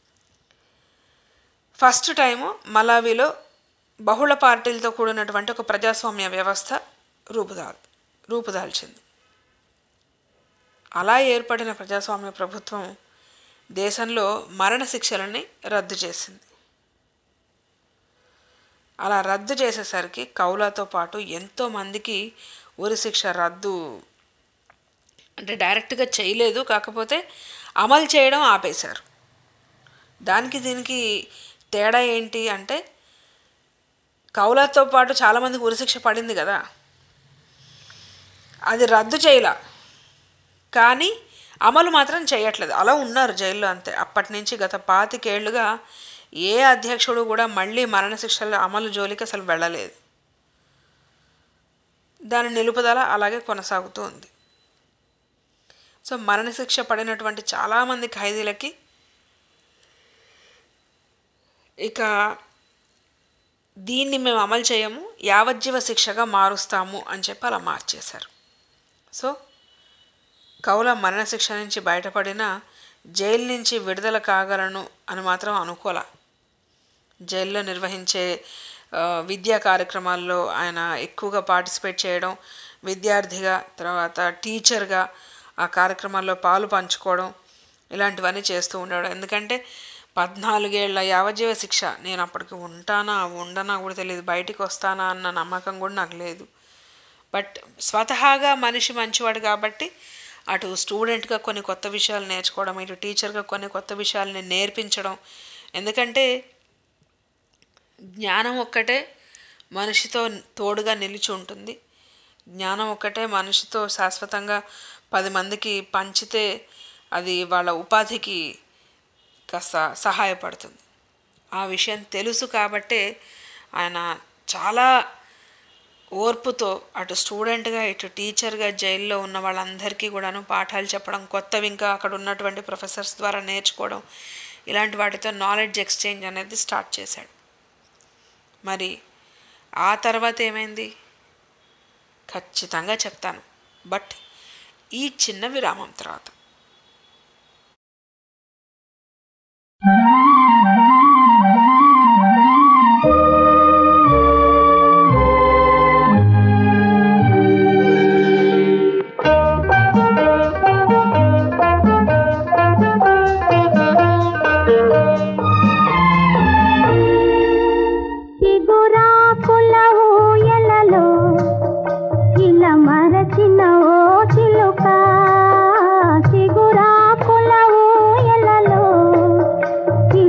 ఫస్ట్ టైము మలావిలో బహుళ పార్టీలతో కూడినటువంటి ఒక ప్రజాస్వామ్య వ్యవస్థ రూపుదాల్ రూపుదాల్చింది అలా ఏర్పడిన ప్రజాస్వామ్య ప్రభుత్వం దేశంలో మరణశిక్షలని రద్దు చేసింది అలా రద్దు చేసేసరికి కౌలాతో పాటు ఎంతోమందికి ఉరిశిక్ష రద్దు అంటే డైరెక్ట్గా చేయలేదు కాకపోతే అమలు చేయడం ఆపేశారు దానికి దీనికి తేడా ఏంటి అంటే కౌలాతో పాటు చాలామందికి ఉరిశిక్ష పడింది కదా అది రద్దు చేయలా కానీ అమలు మాత్రం చేయట్లేదు అలా ఉన్నారు జైల్లో అంతే అప్పటి నుంచి గత పాతికేళ్లుగా ఏ అధ్యక్షుడు కూడా మళ్ళీ మరణశిక్షల అమలు జోలికి అసలు వెళ్ళలేదు దాని నిలుపుదల అలాగే కొనసాగుతూ ఉంది సో మరణశిక్ష పడినటువంటి చాలామంది ఖైదీలకి ఇక దీన్ని మేము అమలు చేయము యావజ్జీవ శిక్షగా మారుస్తాము అని చెప్పి అలా మార్చేశారు సో కౌల మరణశిక్ష నుంచి బయటపడిన జైలు నుంచి విడుదల కాగలను అని మాత్రం అనుకోలే జైల్లో నిర్వహించే ఆ, విద్యా కార్యక్రమాల్లో ఆయన ఎక్కువగా పార్టిసిపేట్ చేయడం విద్యార్థిగా తర్వాత టీచర్గా ఆ కార్యక్రమాల్లో పాలు పంచుకోవడం ఇలాంటివన్నీ చేస్తూ ఉండేవాడు ఎందుకంటే పద్నాలుగేళ్ల యావజ్జీవ శిక్ష నేను అప్పటికి ఉంటానా ఉండనా కూడా తెలియదు బయటికి వస్తానా అన్న నమ్మకం కూడా నాకు లేదు బట్ స్వతహాగా మనిషి మంచివాడు కాబట్టి అటు స్టూడెంట్గా కొన్ని కొత్త విషయాలు నేర్చుకోవడం ఇటు టీచర్గా కొన్ని కొత్త విషయాలని నేర్పించడం ఎందుకంటే జ్ఞానం ఒక్కటే మనిషితో తోడుగా నిలిచి ఉంటుంది జ్ఞానం ఒక్కటే మనిషితో శాశ్వతంగా పది మందికి పంచితే అది వాళ్ళ ఉపాధికి కాస్త సహాయపడుతుంది ఆ విషయం తెలుసు కాబట్టే ఆయన చాలా ఓర్పుతో అటు స్టూడెంట్గా ఇటు టీచర్గా జైల్లో ఉన్న వాళ్ళందరికీ కూడాను పాఠాలు చెప్పడం కొత్తవి ఇంకా అక్కడ ఉన్నటువంటి ప్రొఫెసర్స్ ద్వారా నేర్చుకోవడం ఇలాంటి వాటితో నాలెడ్జ్ ఎక్స్చేంజ్ అనేది స్టార్ట్ చేశాడు మరి ఆ తర్వాత ఏమైంది ఖచ్చితంగా చెప్తాను బట్ ఈ చిన్న విరామం తర్వాత చిగురాకుల ఊయలలో ఇలా మరచిన ఓ చిలుక చిగురాకుల ఊయలలో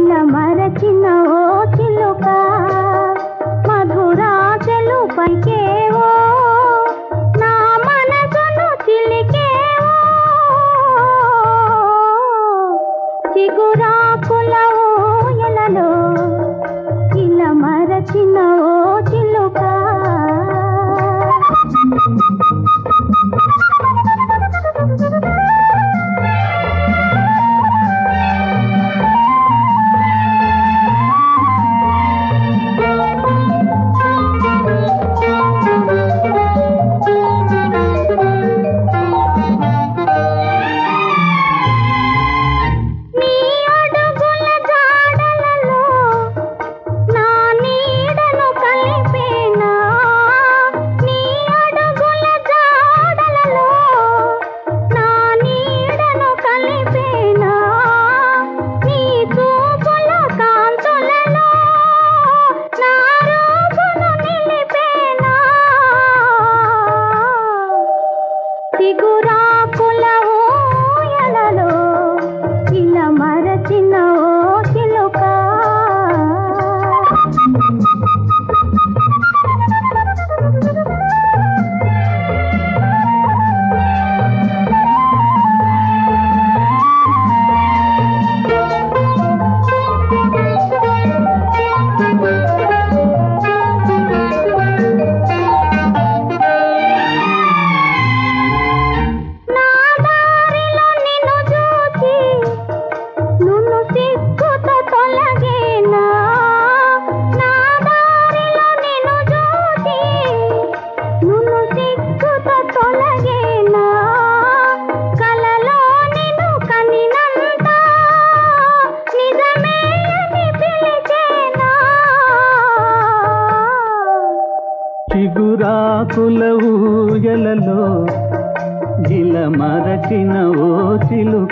చిగురాకుల ఊయలలో గిల మరచిన ఓ చిలుక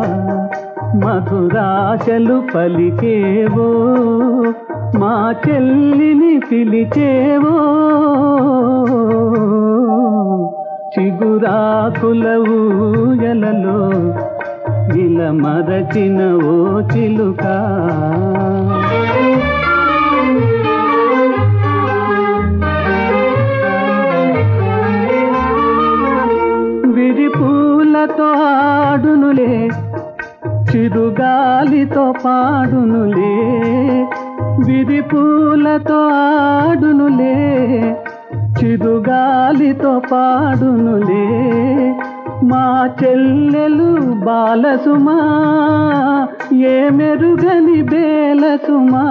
మధురాశలు పలికేవో మా చెల్లిని పిలిచేవో చిగురాకుల ఊయలలో గిల మరచిన ఓ చిలుక విరిపూలతో ఆడునులే చిరుగాలితో పాడునులే విరిపూలతో ఆడునులే చిరుగాలితో పాడునులే మా చెల్లెలు బాలసుమా ఏ మెరుగని బేలసుమా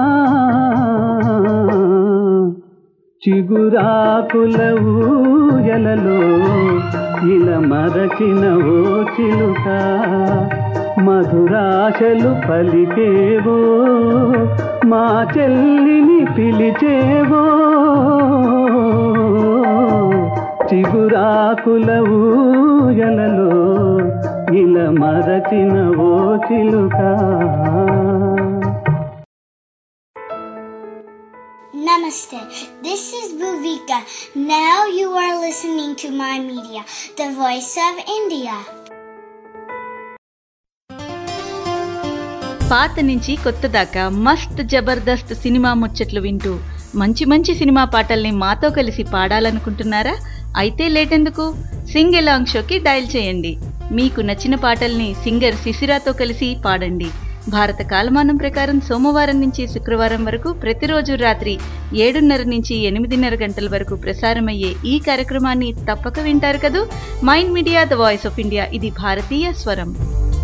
చిగురాకుల ఊయలలో ఇలా మరచిన ఓ చిలుక మధురాశలు పలికేవో మా చెల్లిని పిలిచేవో చిగురాకుల ఊయలలో ఇలా మరచిన ఓ చిలుక Namaste. This is Bhuvika. Now you are listening to my media, the voice of India. పాత నుంచి కొత్త దాకా మస్త్ జబర్దస్త్ సినిమా ముచ్చట్లు వింటూ మంచి మంచి సినిమా పాటల్ని మాతో కలిసి పాడాలనుకుంటున్నారా అయితే లేటెందుకు సింగ్ ఎలాంగ్ షోకి డయల్ చేయండి మీకు నచ్చిన పాటల్ని సింగర్ శిశిరాతో కలిసి పాడండి భారత కాలమానం ప్రకారం సోమవారం నుంచి శుక్రవారం వరకు ప్రతిరోజు రాత్రి ఏడున్నర నుంచి ఎనిమిదిన్నర గంటల వరకు ప్రసారమయ్యే ఈ కార్యక్రమాన్ని తప్పక వింటారు కదూ Mind Media the voice of India ఇది భారతీయ స్వరం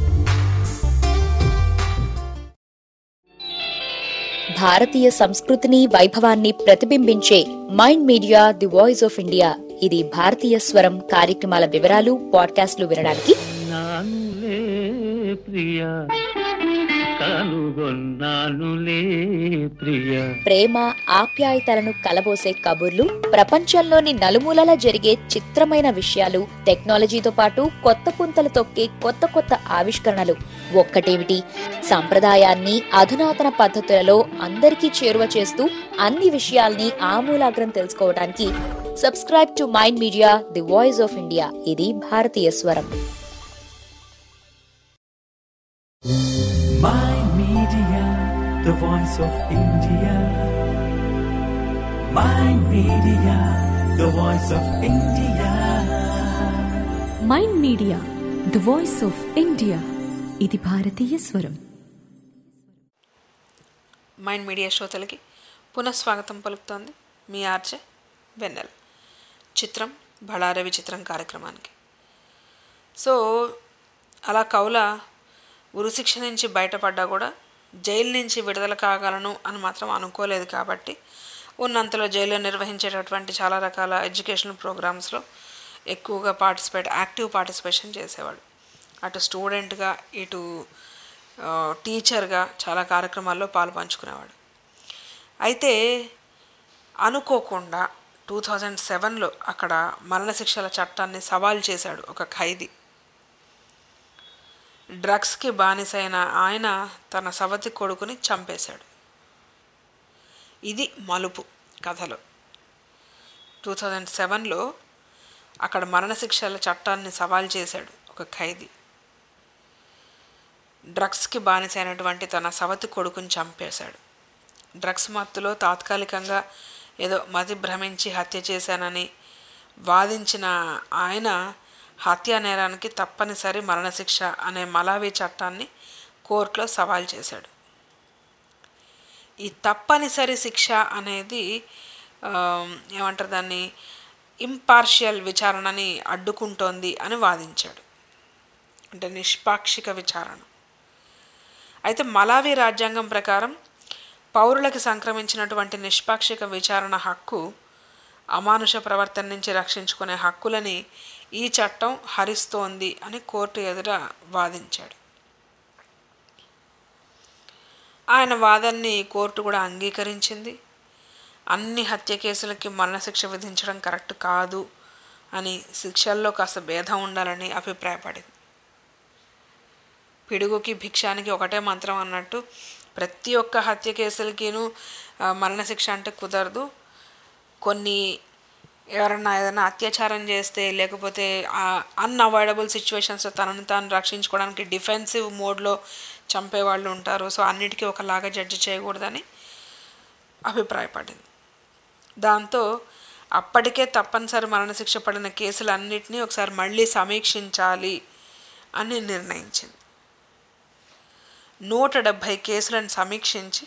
భారతీయ సంస్కృతిని వైభవాన్ని ప్రతిబింబించే Mind Media the voice of India ఇది భారతీయ స్వరం కార్యక్రమాల వివరాలు పాడ్కాస్ట్లు వినడానికి నానులే ప్రియా కనుగొన్నానులే ప్రియా ప్రేమ ఆప్యాయతలను కలబోసే కబుర్లు ప్రపంచంలోని నలుమూలలా జరిగే చిత్రమైన విషయాలు టెక్నాలజీతో పాటు కొత్త పుంతలు తొక్కే కొత్త కొత్త ఆవిష్కరణలు ఒక్కటేమిటి సంప్రదాయాన్ని అధునాతన పద్ధతులలో అందరికీ చేరువ చేస్తూ అన్ని విషయాల్ని ఆమూలాగ్రం తెలుసుకోవడానికి subscribe to Mind Media the voice of India ఇది భారతీయ స్వరం Mind Media, the voice of India. Mind Media, the voice of India. Mind Media the voice of India ఇది భారతీయ స్వరం మైండ్ మీడియా శ్రోతలకి పునఃస్వాగతం పలుకుతోంది మీ ఆర్జే వెన్నెల చిత్రం బళారవి చిత్రం కార్యక్రమానికి సో అలా కౌల ఉరిశిక్ష నుంచి బయటపడ్డా కూడా జైలు నుంచి విడుదల కాగలను అని మాత్రం అనుకోలేదు కాబట్టి ఉన్నంతలో జైల్లో నిర్వహించేటటువంటి చాలా రకాల ఎడ్యుకేషనల్ ప్రోగ్రామ్స్లో ఎక్కువగా పార్టిసిపేట్ యాక్టివ్ పార్టిసిపేషన్ చేసేవాడు అటు స్టూడెంట్గా ఇటు ఆ, టీచర్గా చాలా కార్యక్రమాల్లో పాలు పంచుకునేవాడు అయితే అనుకోకుండా టూ థౌజండ్ సెవెన్లో అక్కడ మరణశిక్షల చట్టాన్ని సవాల్ చేశాడు ఒక ఖైదీ డ్రగ్స్కి బానిసైన ఆయన తన సవతి కొడుకుని చంపేశాడు ఇది మలుపు కథలో టూ థౌజండ్ సెవెన్లో అక్కడ మరణశిక్షల చట్టాన్ని సవాల్ చేశాడు ఒక ఖైదీ డ్రగ్స్కి బానిసైనటువంటి తన సవతి కొడుకుని చంపేశాడు డ్రగ్స్ మత్తులో తాత్కాలికంగా ఏదో మతి భ్రమించి హత్య చేశానని వాదించిన ఆయన హత్యా నేరానికి తప్పనిసరి మరణశిక్ష అనే మలావి చట్టాన్ని కోర్టులో సవాల్ చేశాడు ఈ తప్పనిసరి శిక్ష అనేది ఆ, ఏమంటారు దాన్ని ఇంపార్షియల్ విచారణని అడ్డుకుంటోంది అని వాదించాడు అంటే నిష్పాక్షిక విచారణ అయితే మలావి రాజ్యాంగం ప్రకారం పౌరులకు సంక్రమించినటువంటి నిష్పాక్షిక విచారణ హక్కు అమానుష ప్రవర్తన నుంచి రక్షించుకునే హక్కులని ఈ చట్టం హరిస్తోంది అని కోర్టు ఎదుట వాదించాడు ఆయన వాదనని కోర్టు కూడా అంగీకరించింది అన్ని హత్య కేసులకి మరణశిక్ష విధించడం కరెక్ట్ కాదు అని శిక్షల్లో కాస్త భేదం ఉండాలని అభిప్రాయపడింది పిడుగుకి భిక్షానికి ఒకటే మంత్రం అన్నట్టు ప్రతి ఒక్క హత్య కేసులకిను ఆ, మరణశిక్ష అంటే కుదరదు కొన్ని ఎవరన్నా ఏదైనా అత్యాచారం చేస్తే లేకపోతే అన్అవాయిడబుల్ సిచ్యువేషన్స్లో తనను తాను రక్షించుకోవడానికి డిఫెన్సివ్ మోడ్లో చంపేవాళ్ళు ఉంటారు సో అన్నిటికీ ఒకలాగా జడ్జి చేయకూడదని అభిప్రాయపడింది దాంతో అప్పటికే తప్పనిసరి మరణశిక్ష పడిన కేసులన్నిటినీ ఒకసారి మళ్ళీ సమీక్షించాలి అని నిర్ణయించింది నూట డెబ్భై కేసులను సమీక్షించి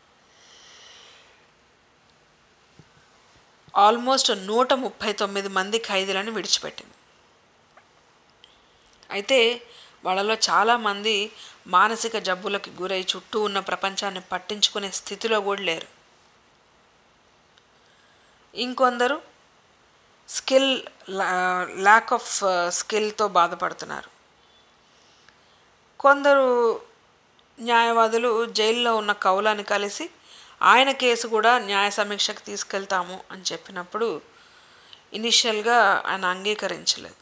ఆల్మోస్ట్ నూట ముప్పై తొమ్మిది మంది ఖైదీలను విడిచిపెట్టింది అయితే వాళ్ళలో చాలామంది మానసిక జబ్బులకి గురై చుట్టూ ఉన్న ప్రపంచాన్ని పట్టించుకునే స్థితిలో కూడా లేరు ఇంకొందరు స్కిల్ ల్యాక్ ఆఫ్ స్కిల్తో బాధపడుతున్నారు కొందరు న్యాయవాదులు జైల్లో ఉన్న కౌలాన్ని కలిసి ఆయన కేసు కూడా న్యాయ సమీక్షకు తీసుకెళ్తాము అని చెప్పినప్పుడు ఇనిషియల్గా ఆయన అంగీకరించలేదు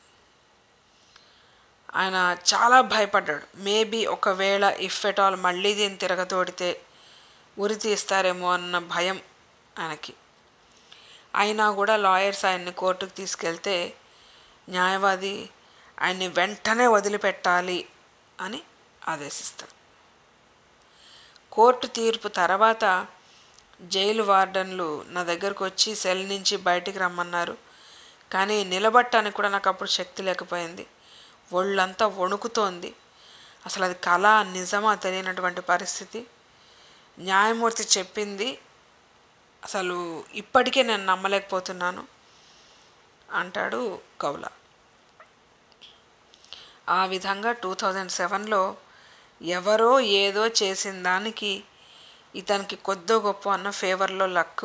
ఆయన చాలా భయపడ్డాడు మేబీ ఒకవేళ ఇఫ్ ఎట్ ఆల్ మళ్ళీ దీన్ని తిరగతోడితే ఉరి తీస్తారేమో అన్న భయం ఆయనకి అయినా కూడా లాయర్స్ ఆయన్ని కోర్టుకు తీసుకెళ్తే న్యాయవాది ఆయన్ని వెంటనే వదిలిపెట్టాలి అని ఆదేశిస్తాడు కోర్టు తీర్పు తర్వాత జైలు వార్డన్లు నా దగ్గరకు వచ్చి సెల్ నుంచి బయటికి రమ్మన్నారు కానీ నిలబట్టడానికి కూడా నాకు అప్పుడు శక్తి లేకపోయింది ఒళ్ళంతా వణుకుతోంది అసలు అది కళ నిజమా తెలియనటువంటి పరిస్థితి న్యాయమూర్తి చెప్పింది అసలు ఇప్పటికే నేను నమ్మలేకపోతున్నాను అంటాడు కౌల ఆ విధంగా టూ థౌజండ్ సెవెన్లో ఎవరో ఏదో చేసిన దానికి ఇతనికి కొద్దో గొప్ప అన్న ఫేవర్లో లక్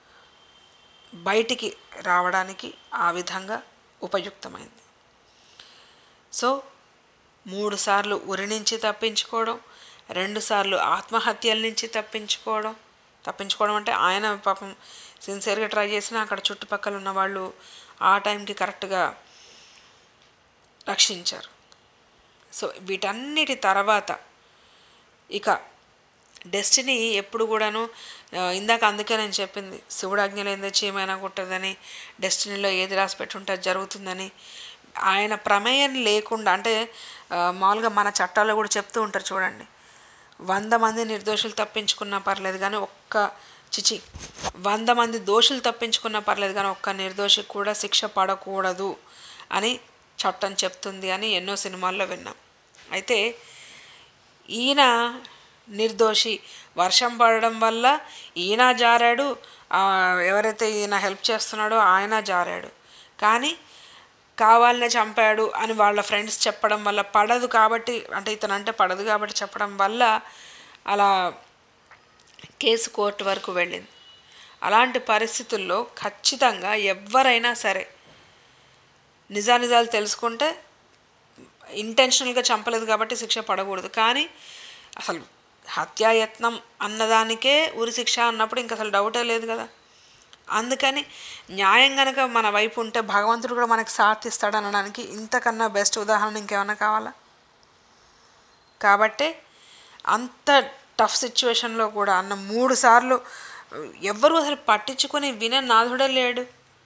బయటికి రావడానికి ఆ విధంగా ఉపయుక్తమైంది సో మూడు సార్లు ఉరి నుంచి తప్పించుకోవడం రెండు సార్లు ఆత్మహత్యల నుంచి తప్పించుకోవడం తప్పించుకోవడం అంటే ఆయన పాపం సిన్సియర్గా ట్రై చేసినా అక్కడ చుట్టుపక్కల ఉన్న వాళ్ళు ఆ టైంకి కరెక్ట్గా రక్షించారు సో వీటన్నిటి తర్వాత ఇక డెస్టినీ ఎప్పుడు కూడాను ఆ, ఇందాక అందుకే నేను చెప్పింది శివుడు ఆజ్ఞలేందే చీమైనా కుట్టదని డెస్టినీలో ఏది రాసి పెట్టుంటే అది జరుగుతుందని ఆయన ప్రమేయం లేకుండా అంటే ఆ, మామూలుగా మన చట్టాల్లో కూడా చెప్తూ ఉంటారు చూడండి వంద మంది నిర్దోషులు తప్పించుకున్నా పర్లేదు కానీ ఒక్క చిచి వంద మంది దోషులు తప్పించుకున్నా పర్లేదు కానీ ఒక్క నిర్దోషికి కూడా శిక్ష పడకూడదు అని చట్టం చెప్తుంది అని ఎన్నో సినిమాల్లో విన్నాం అయితే ఈయన నిర్దోషి వర్షం పడడం వల్ల ఈయన జారాడు ఆ, ఎవరైతే ఈయన హెల్ప్ చేస్తున్నాడో ఆయన జారాడు కానీ కావాలనే చంపాడు అని వాళ్ళ ఫ్రెండ్స్ చెప్పడం వల్ల పడదు కాబట్టి అంటే ఇతను అంటే పడదు కాబట్టి చెప్పడం వల్ల అలా కేసు కోర్టు వరకు వెళ్ళింది అలాంటి పరిస్థితుల్లో ఖచ్చితంగా ఎవరైనా సరే నిజానిజాలు తెలుసుకుంటే ఇంటెన్షనల్గా చంపలేదు కాబట్టి శిక్ష పడకూడదు కానీ అసలు హత్యాయత్నం అన్నదానికే ఉరి శిక్ష అన్నప్పుడు ఇంక అసలు డౌటే లేదు కదా అందుకని న్యాయం గనక మన వైపు ఉంటే భగవంతుడు కూడా మనకి సాథ్ ఇస్తాడు అనడానికి ఇంతకన్నా బెస్ట్ ఉదాహరణ ఇంకేమైనా కావాలా కాబట్టే అంత టఫ్ సిచ్యువేషన్లో కూడా అన్న మూడు సార్లు ఎవ్వరూ అసలు పట్టించుకొని వినే నాథుడే లేడు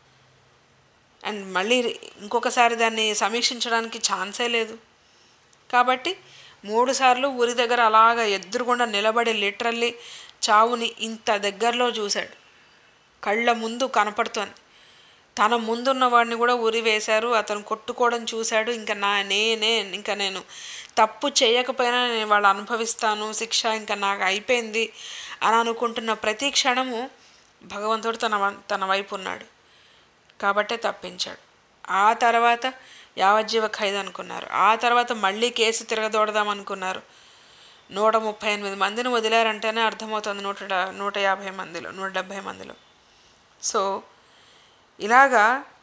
అండ్ మళ్ళీ ఇంకొకసారి దాన్ని సమీక్షించడానికి ఛాన్సే లేదు కాబట్టి మూడు సార్లు ఊరి దగ్గర అలాగ ఎదురుగుండా నిలబడి లిటరల్లీ చావుని ఇంత దగ్గరలో చూశాడు కళ్ళ ముందు కనపడుతోంది తన ముందున్న వాడిని కూడా ఉరి వేశారు అతను కొట్టుకోవడం చూశాడు ఇంకా నా నేనే ఇంకా నేను తప్పు చేయకపోయినా నేను వాళ్ళు అనుభవిస్తాను శిక్ష ఇంకా నాకు అయిపోయింది అని అనుకుంటున్న ప్రతి క్షణము భగవంతుడు తన వ- తన వైపు ఉన్నాడు కాబట్టే తప్పించాడు ఆ తర్వాత యావజ్జీవ ఖైదు అనుకున్నారు ఆ తర్వాత మళ్ళీ కేసు తిరగదోడదాం అనుకున్నారు నూట ముప్పై ఎనిమిది మందిని వదిలారంటేనే అర్థమవుతుంది నూట డ- నూట యాభై మందిలో నూట డెబ్భై మందిలో సో ఇలాగా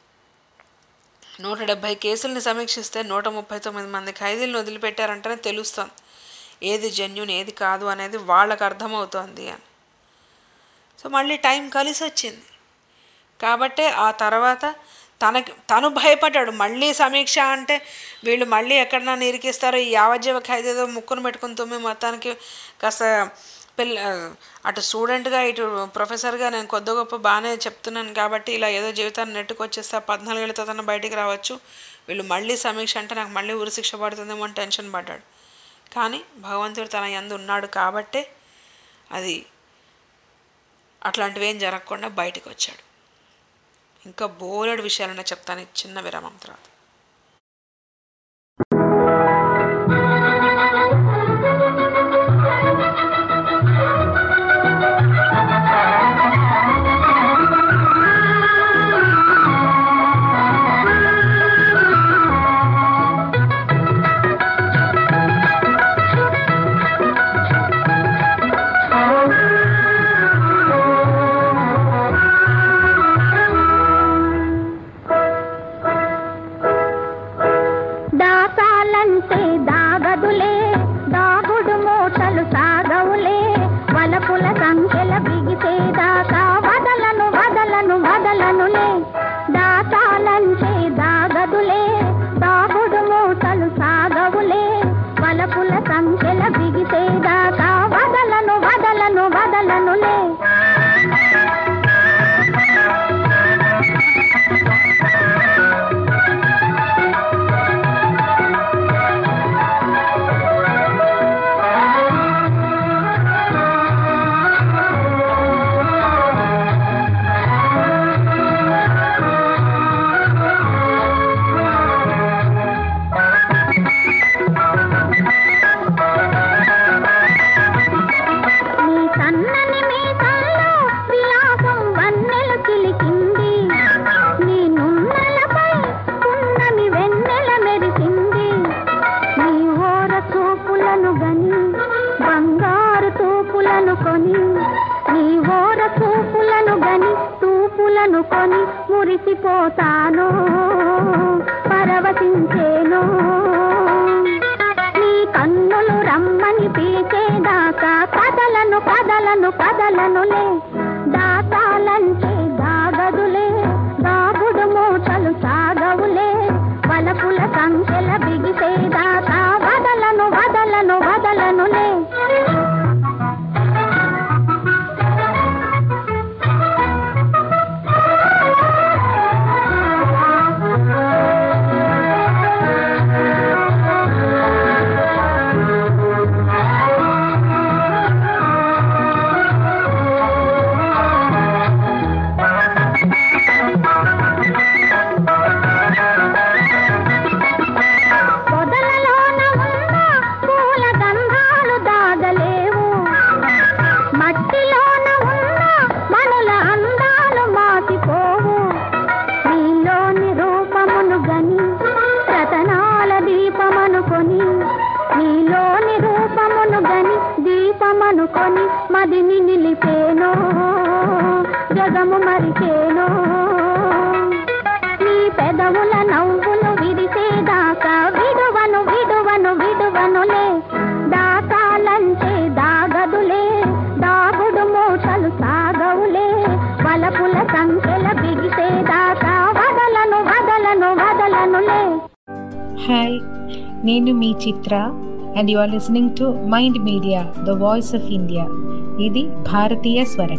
నూట డెబ్భై కేసుల్ని సమీక్షిస్తే నూట ముప్పై తొమ్మిది మంది ఖైదీలను వదిలిపెట్టారంటేనే తెలుస్తుంది ఏది జెన్యున్ ఏది కాదు అనేది వాళ్ళకు అర్థమవుతోంది అని సో మళ్ళీ టైం కలిసి వచ్చింది కాబట్టే ఆ తర్వాత తనకి తను భయపడ్డాడు మళ్ళీ సమీక్ష అంటే వీళ్ళు మళ్ళీ ఎక్కడన్నా ఇరికిస్తారో ఈ యావజ్జీవ ఖైదేదో ముక్కును పెట్టుకుని తుమ్మి మొత్తానికి కాస్త పిల్ల అటు స్టూడెంట్గా ఇటు ప్రొఫెసర్గా నేను కొద్ది గొప్ప బాగానే చెప్తున్నాను కాబట్టి ఇలా ఏదో జీవితాన్ని నెట్టుకొచ్చేస్తే పద్నాలుగేళ్ళతో తన బయటికి రావచ్చు వీళ్ళు మళ్ళీ సమీక్ష అంటే నాకు మళ్ళీ ఉరిశిక్ష పడుతుందేమో అని టెన్షన్ పడ్డాడు కానీ భగవంతుడు తన యందు ఉన్నాడు కాబట్టే అది అట్లాంటివి ఏం జరగకుండా బయటికి వచ్చాడు ఇంకా బోలెడు విషయాలనే చెప్తాను ఈ చిన్న విరామం తర్వాత దాసాలంటే దాగదులే దాగుడు మూటలు సాగవులే వలపుల సంఖ్యల బిగిసేదాకా వదలను వదలను వదలనులే దాసాలంటే దాగదులే దాగుడు మూటలు సాగవులే వలపుల సంఖ్యల బిగిసేదాకా వదలను వదలను వదలనులే నీ సన్నని మీసాల్లో విలాసం వన్నెలు చిలికింది నీ నున్నలపై పున్నమి వెన్నెల మెరిసింది నీ ఓర చూపులను గని బంగారు తూపులను కొని నీ ఓర చూపులను గని తూపులను కొని మురిసిపోతాను పరవశించేను నీ కన్నులు రమ్మని పిలిచేదాకా కదలను కదలను కదలనులే దాతాలంటే దాగదులే దాగుడు మూటలు సాగవులే వలపుల సంఖ్యల బిగిసేదాకా వదలను వదలను వదలనులే పొదలలోన ఉన్న పూల గంధాలు దాగలేవు మట్టిలోన ఉన్న మనుల అందాలు మాసిపోవు నీలోని రూపమును గని రతనాల దీపమనుకొని నీలోని రూపమును గని దీపమనుకొని మదిని నిలిపేనో జగము మరిచేనో నీ పెదవుల నవ్వులు విరిసేదాకా విడువను విడువను విడువనులే దాతాలంటే దాగదులే దాగుడు మూటలు సాగవులే వలపుల సంఖ్యల బిగిసేదాకా వదలను వదలను వదలనులే హాయ్ నేను మీ Chitra and you are listening to Mind Media the voice of India ఇది భారతీయ స్వరం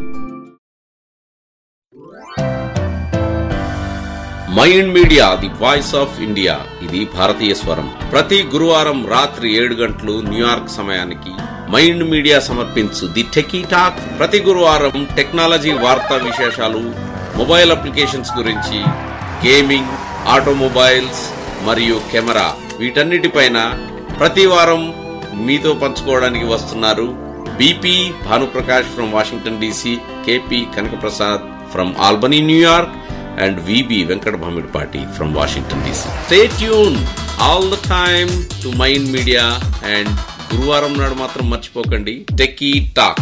Mind Media the voice of India ఇది భారతీయ స్వరం ప్రతి గురువారం రాత్రి ఏడు గంటలు న్యూయార్క్ సమయానికి మైండ్ మీడియా సమర్పించు ది టెకీ టాక్ ప్రతి గురువారం టెక్నాలజీ వార్తా విశేషాలు మొబైల్ అప్లికేషన్స్ గురించి గేమింగ్ ఆటోమొబైల్స్ మరియు కెమెరా వీటన్నిటిపైన ప్రతి వారం మీతో పంచుకోవడానికి వస్తున్నారు BP Bhanuprakash from Washington DC KP Kanakaprasad from Albany New York and VB Venkat Bhamidpati from Washington DC. Stay tuned all the time to Mind Media and గురువారం నాడు మాత్రం మర్చిపోకండి Techie Talk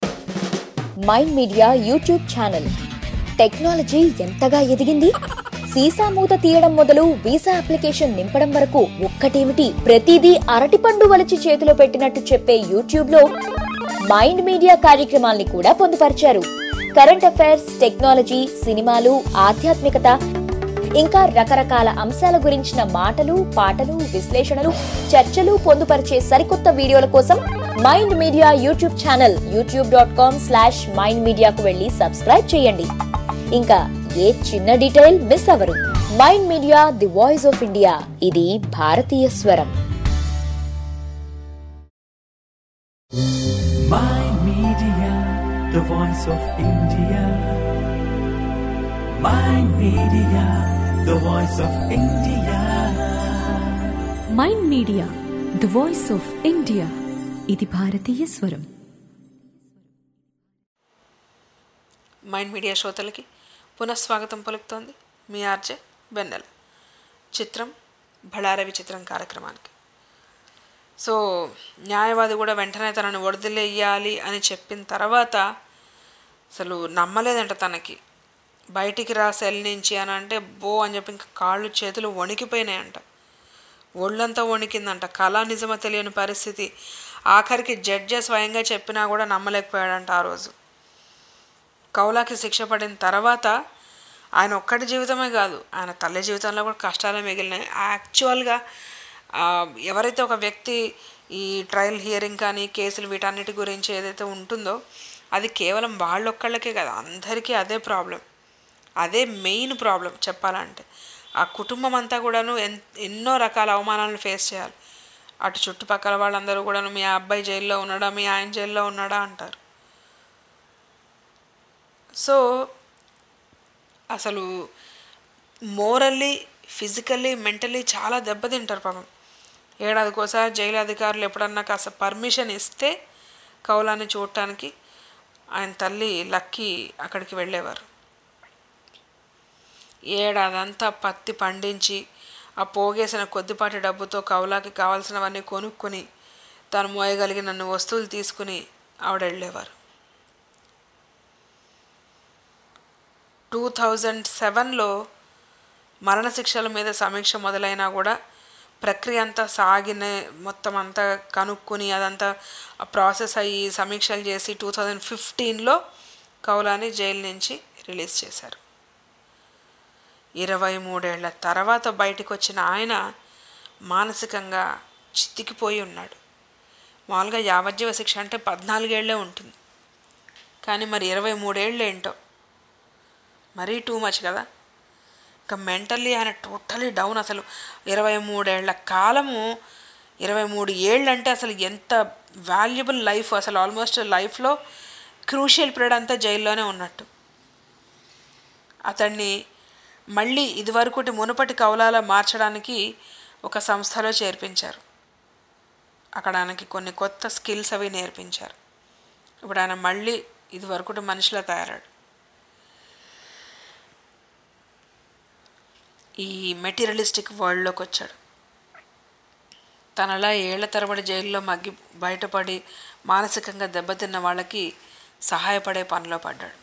Mind Media YouTube channel technology ఎంతగా ఎదిగింది సీసా మూత తీయడం మొదలు వీసా అప్లికేషన్ నింపడం వరకు ఒక్కటేమిటి ప్రతిదీ అరటిపండు వలిచి చేతిలో పెట్టినట్టు చెప్పే యూట్యూబ్ లో మైండ్ మీడియా కార్యక్రమాల్ని కూడా పొందుపరిచారు కరెంట్ అఫైర్స్ టెక్నాలజీ సినిమాలు ఆధ్యాత్మికత ఇంకా రకరకాల అంశాల గురించిన మాటలు పాటలు విశ్లేషణలు చర్చలు పొందుపరిచే సరికొత్త వీడియోల కోసం Mind Media YouTube channel YouTube dot com slash Mind మీడియాకు వెళ్ళి సబ్స్క్రైబ్ చేయండి ఇంకా ఏ చిన్న డీటెయిల్ మిస్ అవరు Mind Media the voice of India ఇది భారతీయ స్వరం Mind Media, the voice of India. Mind Media, the voice of India. Mind Media the voice of India ఇది భారతీయ స్వరం మైండ్ మీడియా శ్రోతలకి పునఃస్వాగతం పలుకుతోంది మీ ఆర్జే వెన్నెల చిత్రం బళారవి చిత్రం కార్యక్రమానికి సో న్యాయవాది కూడా వెంటనే తనని వదిలేయాలి అని చెప్పిన తర్వాత అసలు నమ్మలేదంట తనకి బయటికి రా సెల్ నుంచి అని అంటే బో అని చెప్పి ఇంకా కాళ్ళు చేతులు వణికిపోయినాయంట ఒళ్ళంతా వణికిందంట కళ నిజమో తెలియని పరిస్థితి ఆఖరికి జడ్జే స్వయంగా చెప్పినా కూడా నమ్మలేకపోయాడంట ఆ రోజు కౌలాకి శిక్ష పడిన తర్వాత ఆయన ఒక్కటి జీవితమే కాదు ఆయన తల్లి జీవితంలో కూడా కష్టాలే మిగిలినాయి యాక్చువల్గా ఆ, ఎవరైతే ఒక వ్యక్తి ఈ ట్రయల్ హియరింగ్ కానీ కేసులు వీటన్నిటి గురించి ఏదైతే ఉంటుందో అది కేవలం వాళ్ళొక్కళ్ళకే కదా అందరికీ అదే ప్రాబ్లం అదే మెయిన్ ప్రాబ్లం చెప్పాలంటే ఆ కుటుంబం అంతా కూడాను ఎన్ ఎన్నో రకాల అవమానాలను ఫేస్ చేయాలి అటు చుట్టుపక్కల వాళ్ళందరూ కూడాను మీ అబ్బాయి జైల్లో ఉన్నాడా మీ ఆయన జైల్లో ఉన్నాడా అంటారు సో అసలు మోరల్లీ ఫిజికల్లీ మెంటలీ చాలా దెబ్బతింటారు పాపం ఏడాదికోసారి జైలు అధికారులు ఎప్పుడన్నా కాస్త పర్మిషన్ ఇస్తే కౌలాన్ని చూడటానికి ఆయన తల్లి లక్కీ అక్కడికి వెళ్ళేవారు ఏడాదంతా పత్తి పండించి ఆ పోగేసిన కొద్దిపాటి డబ్బుతో కౌలాకి కావాల్సినవన్నీ కొనుక్కొని తాను మోయగలిగిన వస్తువులు తీసుకుని ఆవిడ వెళ్ళేవారు టూ థౌజండ్ సెవెన్లో మరణశిక్షల మీద సమీక్ష మొదలైనా కూడా ప్రక్రియ అంతా సాగిన మొత్తం అంతా కనుక్కొని అదంతా ప్రాసెస్ అయ్యి సమీక్షలు చేసి టూ థౌజండ్ ఫిఫ్టీన్లో కౌలాని జైలు నుంచి రిలీజ్ చేశారు ఇరవై మూడేళ్ల తర్వాత బయటకు వచ్చిన ఆయన మానసికంగా చితికిపోయి ఉన్నాడు మామూలుగా యావజ్జీవ శిక్ష అంటే పద్నాలుగేళ్లే ఉంటుంది కానీ మరి ఇరవై మూడేళ్ళు ఏంటో మరీ టూ మచ్ కదా ఇంకా మెంటల్లీ ఆయన టోటలీ డౌన్ అసలు ఇరవై మూడేళ్ల కాలము ఇరవై మూడు ఏళ్ళు అంటే అసలు ఎంత వాల్యుబుల్ లైఫ్ అసలు ఆల్మోస్ట్ లైఫ్లో క్రూషియల్ పీరియడ్ అంతా జైల్లోనే ఉన్నట్టు అతన్ని మళ్ళీ ఇదివరకుటి మునుపటి కౌలాల మార్చడానికి ఒక సంస్థలో చేర్పించారు అక్కడ ఆయనకి కొన్ని కొత్త స్కిల్స్ అవి నేర్పించారు ఇప్పుడు ఆయన మళ్ళీ ఇదివరకుటి మనిషిలా తయారాడు ఈ మెటీరియలిస్టిక్ వరల్డ్లోకి వచ్చాడు తనలా ఏళ్ల తరబడి జైల్లో మగ్గి బయటపడి మానసికంగా దెబ్బతిన్న వాళ్ళకి సహాయపడే పనిలో పడ్డాడు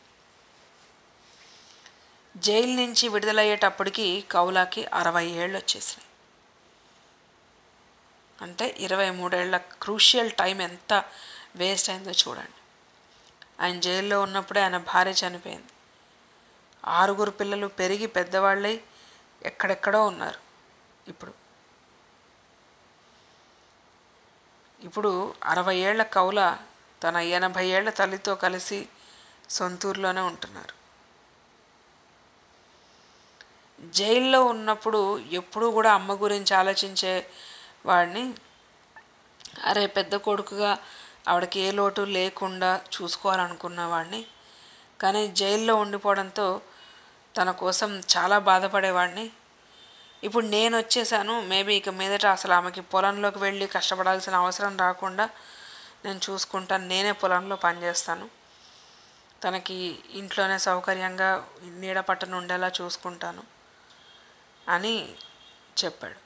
జైలు నుంచి విడుదలయ్యేటప్పటికి కౌలాకి అరవై ఏళ్ళు వచ్చేసినాయి అంటే ఇరవై మూడేళ్ల క్రూషియల్ టైం ఎంత వేస్ట్ అయిందో చూడండి ఆయన జైల్లో ఉన్నప్పుడే ఆయన భార్య చనిపోయింది ఆరుగురు పిల్లలు పెరిగి పెద్దవాళ్ళై ఎక్కడెక్కడో ఉన్నారు ఇప్పుడు ఇప్పుడు అరవై ఏళ్ల కౌల తన ఎనభై ఏళ్ల తల్లితో కలిసి సొంతూరులోనే ఉంటున్నారు జైల్లో ఉన్నప్పుడు ఎప్పుడూ కూడా అమ్మ గురించి ఆలోచించే వాడిని అరే పెద్ద కొడుకుగా ఆవిడకి ఏ లోటు లేకుండా చూసుకోవాలనుకున్న వాడిని కానీ జైల్లో ఉండిపోవడంతో తన కోసం చాలా బాధపడేవాడిని ఇప్పుడు నేను వచ్చేసాను మేబీ ఇక మీదట అసలు ఆమెకి పొలంలోకి వెళ్ళి కష్టపడాల్సిన అవసరం రాకుండా నేను చూసుకుంటాను నేనే పొలంలో పనిచేస్తాను తనకి ఇంట్లోనే సౌకర్యంగా నీడ పట్టున ఉండేలా చూసుకుంటాను అని చెప్పాడు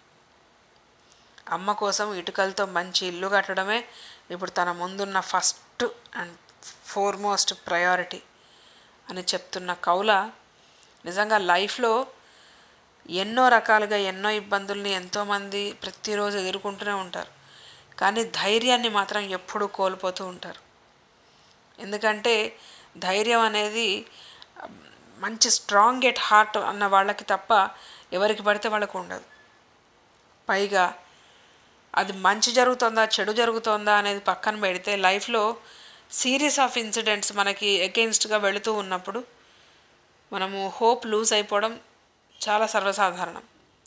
అమ్మ కోసం ఇటుకలతో మంచి ఇల్లు కట్టడమే ఇప్పుడు తన ముందున్న ఫస్ట్ అండ్ ఫోర్మోస్ట్ ప్రయారిటీ అని చెప్తున్న కౌల నిజంగా లైఫ్లో ఎన్నో రకాలుగా ఎన్నో ఇబ్బందుల్ని ఎంతోమంది ప్రతిరోజు ఎదుర్కొంటూనే ఉంటారు కానీ ధైర్యాన్ని మాత్రం ఎప్పుడూ కోల్పోతూ ఉంటారు ఎందుకంటే ధైర్యం అనేది మంచి స్ట్రాంగ్ ఎట్ హార్ట్ అన్న వాళ్ళకి తప్ప ఎవరికి పడితే వాళ్ళకు ఉండదు పైగా అది మంచి జరుగుతుందా చెడు జరుగుతుందా అనేది పక్కన పెడితే లైఫ్లో సిరీస్ ఆఫ్ ఇన్సిడెంట్స్ మనకి అగెయిన్స్ట్గా వెళుతూ ఉన్నప్పుడు మనము హోప్ లూజ్ అయిపోవడం చాలా సర్వసాధారణం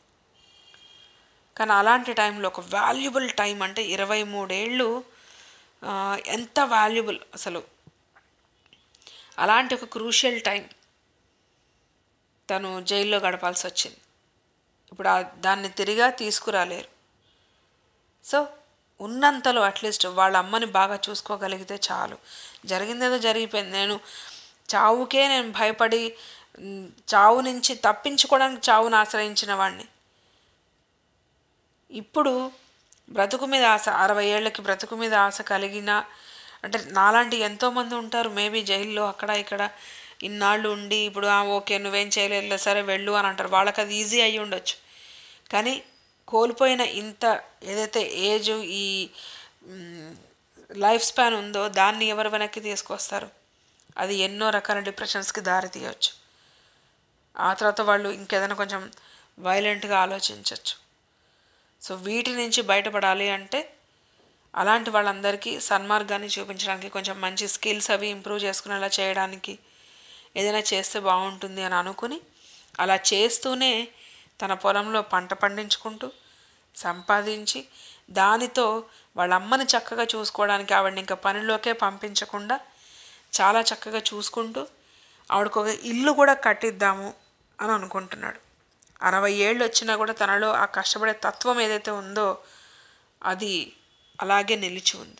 కానీ అలాంటి టైంలో ఒక వాల్యుబుల్ టైం అంటే ఇరవై మూడేళ్ళు ఆ, ఎంత వాల్యుబుల్ అసలు అలాంటి ఒక క్రూషియల్ టైం తను జైల్లో గడపాల్సి వచ్చింది ఇప్పుడు ఆ దాన్ని తిరిగా తీసుకురాలేరు సో ఉన్నంతలో అట్లీస్ట్ వాళ్ళ అమ్మని బాగా చూసుకోగలిగితే చాలు జరిగిందేదో జరిగిపోయింది నేను చావుకే నేను భయపడి మ్, చావు నుంచి తప్పించుకోవడానికి చావును ఆశ్రయించిన వాడిని ఇప్పుడు బ్రతుకు మీద ఆశ అరవై ఏళ్ళకి బ్రతుకు మీద ఆశ కలిగిన అంటే నాలాంటి ఎంతోమంది ఉంటారు మేబీ జైల్లో అక్కడ ఇక్కడ ఇన్నాళ్ళు ఉండి ఇప్పుడు "ఆ, ఓకే నువ్వేం చేయలేదు సరే వెళ్ళు అని అంటారు వాళ్ళకి అది ఈజీ అయ్యి ఉండొచ్చు కానీ కోల్పోయిన ఇంత ఏదైతే ఏజ్ ఈ లైఫ్ స్పాన్ ఉందో దాన్ని ఎవరు వెనక్కి తీసుకొస్తారు అది ఎన్నో రకాల డిప్రెషన్స్కి దారి తీయవచ్చు ఆ తర్వాత వాళ్ళు ఇంకేదైనా కొంచెం వైలెంట్గా ఆలోచించవచ్చు సో వీటి నుంచి బయటపడాలి అంటే అలాంటి వాళ్ళందరికీ సన్మార్గాన్ని చూపించడానికి కొంచెం మంచి స్కిల్స్ అవి ఇంప్రూవ్ చేసుకునేలా చేయడానికి ఏదైనా చేస్తే బాగుంటుంది అని అనుకుని అలా చేస్తూనే తన పొలంలో పంట పండించుకుంటూ సంపాదించి దానితో వాళ్ళ అమ్మని చక్కగా చూసుకోవడానికి ఆవిడని ఇంకా పనిలోకే పంపించకుండా చాలా చక్కగా చూసుకుంటూ ఆవిడకు ఒక ఇల్లు కూడా కట్టిద్దాము అని అనుకుంటున్నాడు అరవై ఏళ్ళు వచ్చినా కూడా తనలో ఆ కష్టపడే తత్వం ఏదైతే ఉందో అది అలాగే నిలిచి ఉంది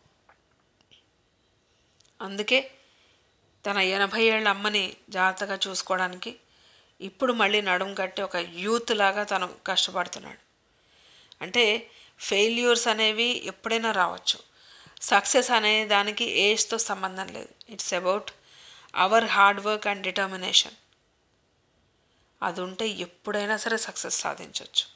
అందుకే తన ఎనభై ఏళ్ళ అమ్మని జాగ్రత్తగా చూసుకోవడానికి ఇప్పుడు మళ్ళీ నడుం కట్టి ఒక యూత్ లాగా తను కష్టపడుతున్నాడు అంటే ఫెయిల్యూర్స్ అనేవి ఎప్పుడైనా రావచ్చు సక్సెస్ అనే దానికి ఏజ్తో సంబంధం లేదు it's about our hard work and determination అది ఉంటే ఎప్పుడైనా సరే సక్సెస్ సాధించవచ్చు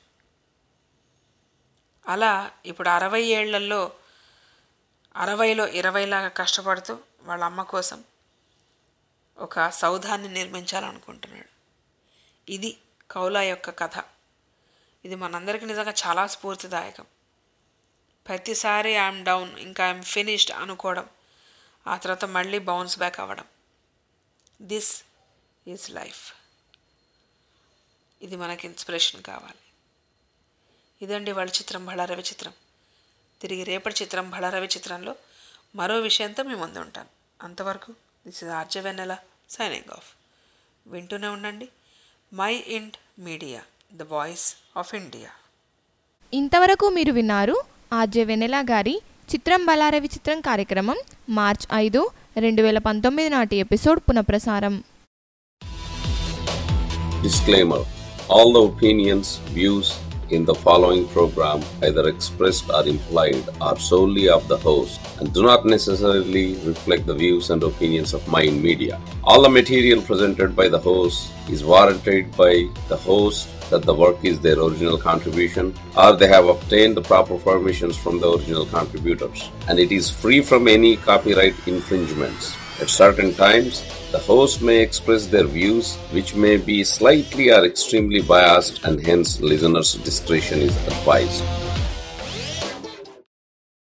అలా ఇప్పుడు అరవై ఏళ్లలో అరవైలో ఇరవైలాగా కష్టపడుతూ వాళ్ళ అమ్మ కోసం ఒక సౌధాన్ని నిర్మించాలనుకుంటున్నాడు ఇది కౌలా యొక్క కథ ఇది మనందరికీ నిజంగా చాలా స్ఫూర్తిదాయకం ప్రతిసారి ఐఎమ్ డౌన్ ఇంకా ఐఎమ్ ఫినిష్డ్ అనుకోవడం ఆ తర్వాత మళ్ళీ బౌన్స్ బ్యాక్ అవ్వడం దిస్ ఈజ్ లైఫ్ ఇది మనకి ఇన్స్పిరేషన్ కావాలి ఇదండి వాళ్ళ చిత్రం బళారవి చిత్రం తిరిగి రేపటి చిత్రం బళారవి చిత్రంలో మరో విషయంతో మీ ముందు ఉంటాను అంతవరకు this is RJ Vennela signing off వింటూనే ఉండండి Mind Media the voice of India ఇంతవరకు మీరు విన్నారు ఆర్జే వెనెలా గారి చిత్రం బలారవి చిత్రం కార్యక్రమం మార్చ్ ఐదు రెండు వేల పంతొమ్మిది నాటి ఎపిసోడ్ పునఃప్రసారం Disclaimer All the opinions, views in the following program, either expressed or implied, are solely of the host and do not necessarily reflect the views and opinions of Mind Media. All the material presented by the host is warranted by the host that the work is their original contribution or they have obtained the proper permissions from the original contributors and it is free from any copyright infringements. At certain times, the host may express their views which may be slightly or extremely biased and hence listeners' discretion is advised.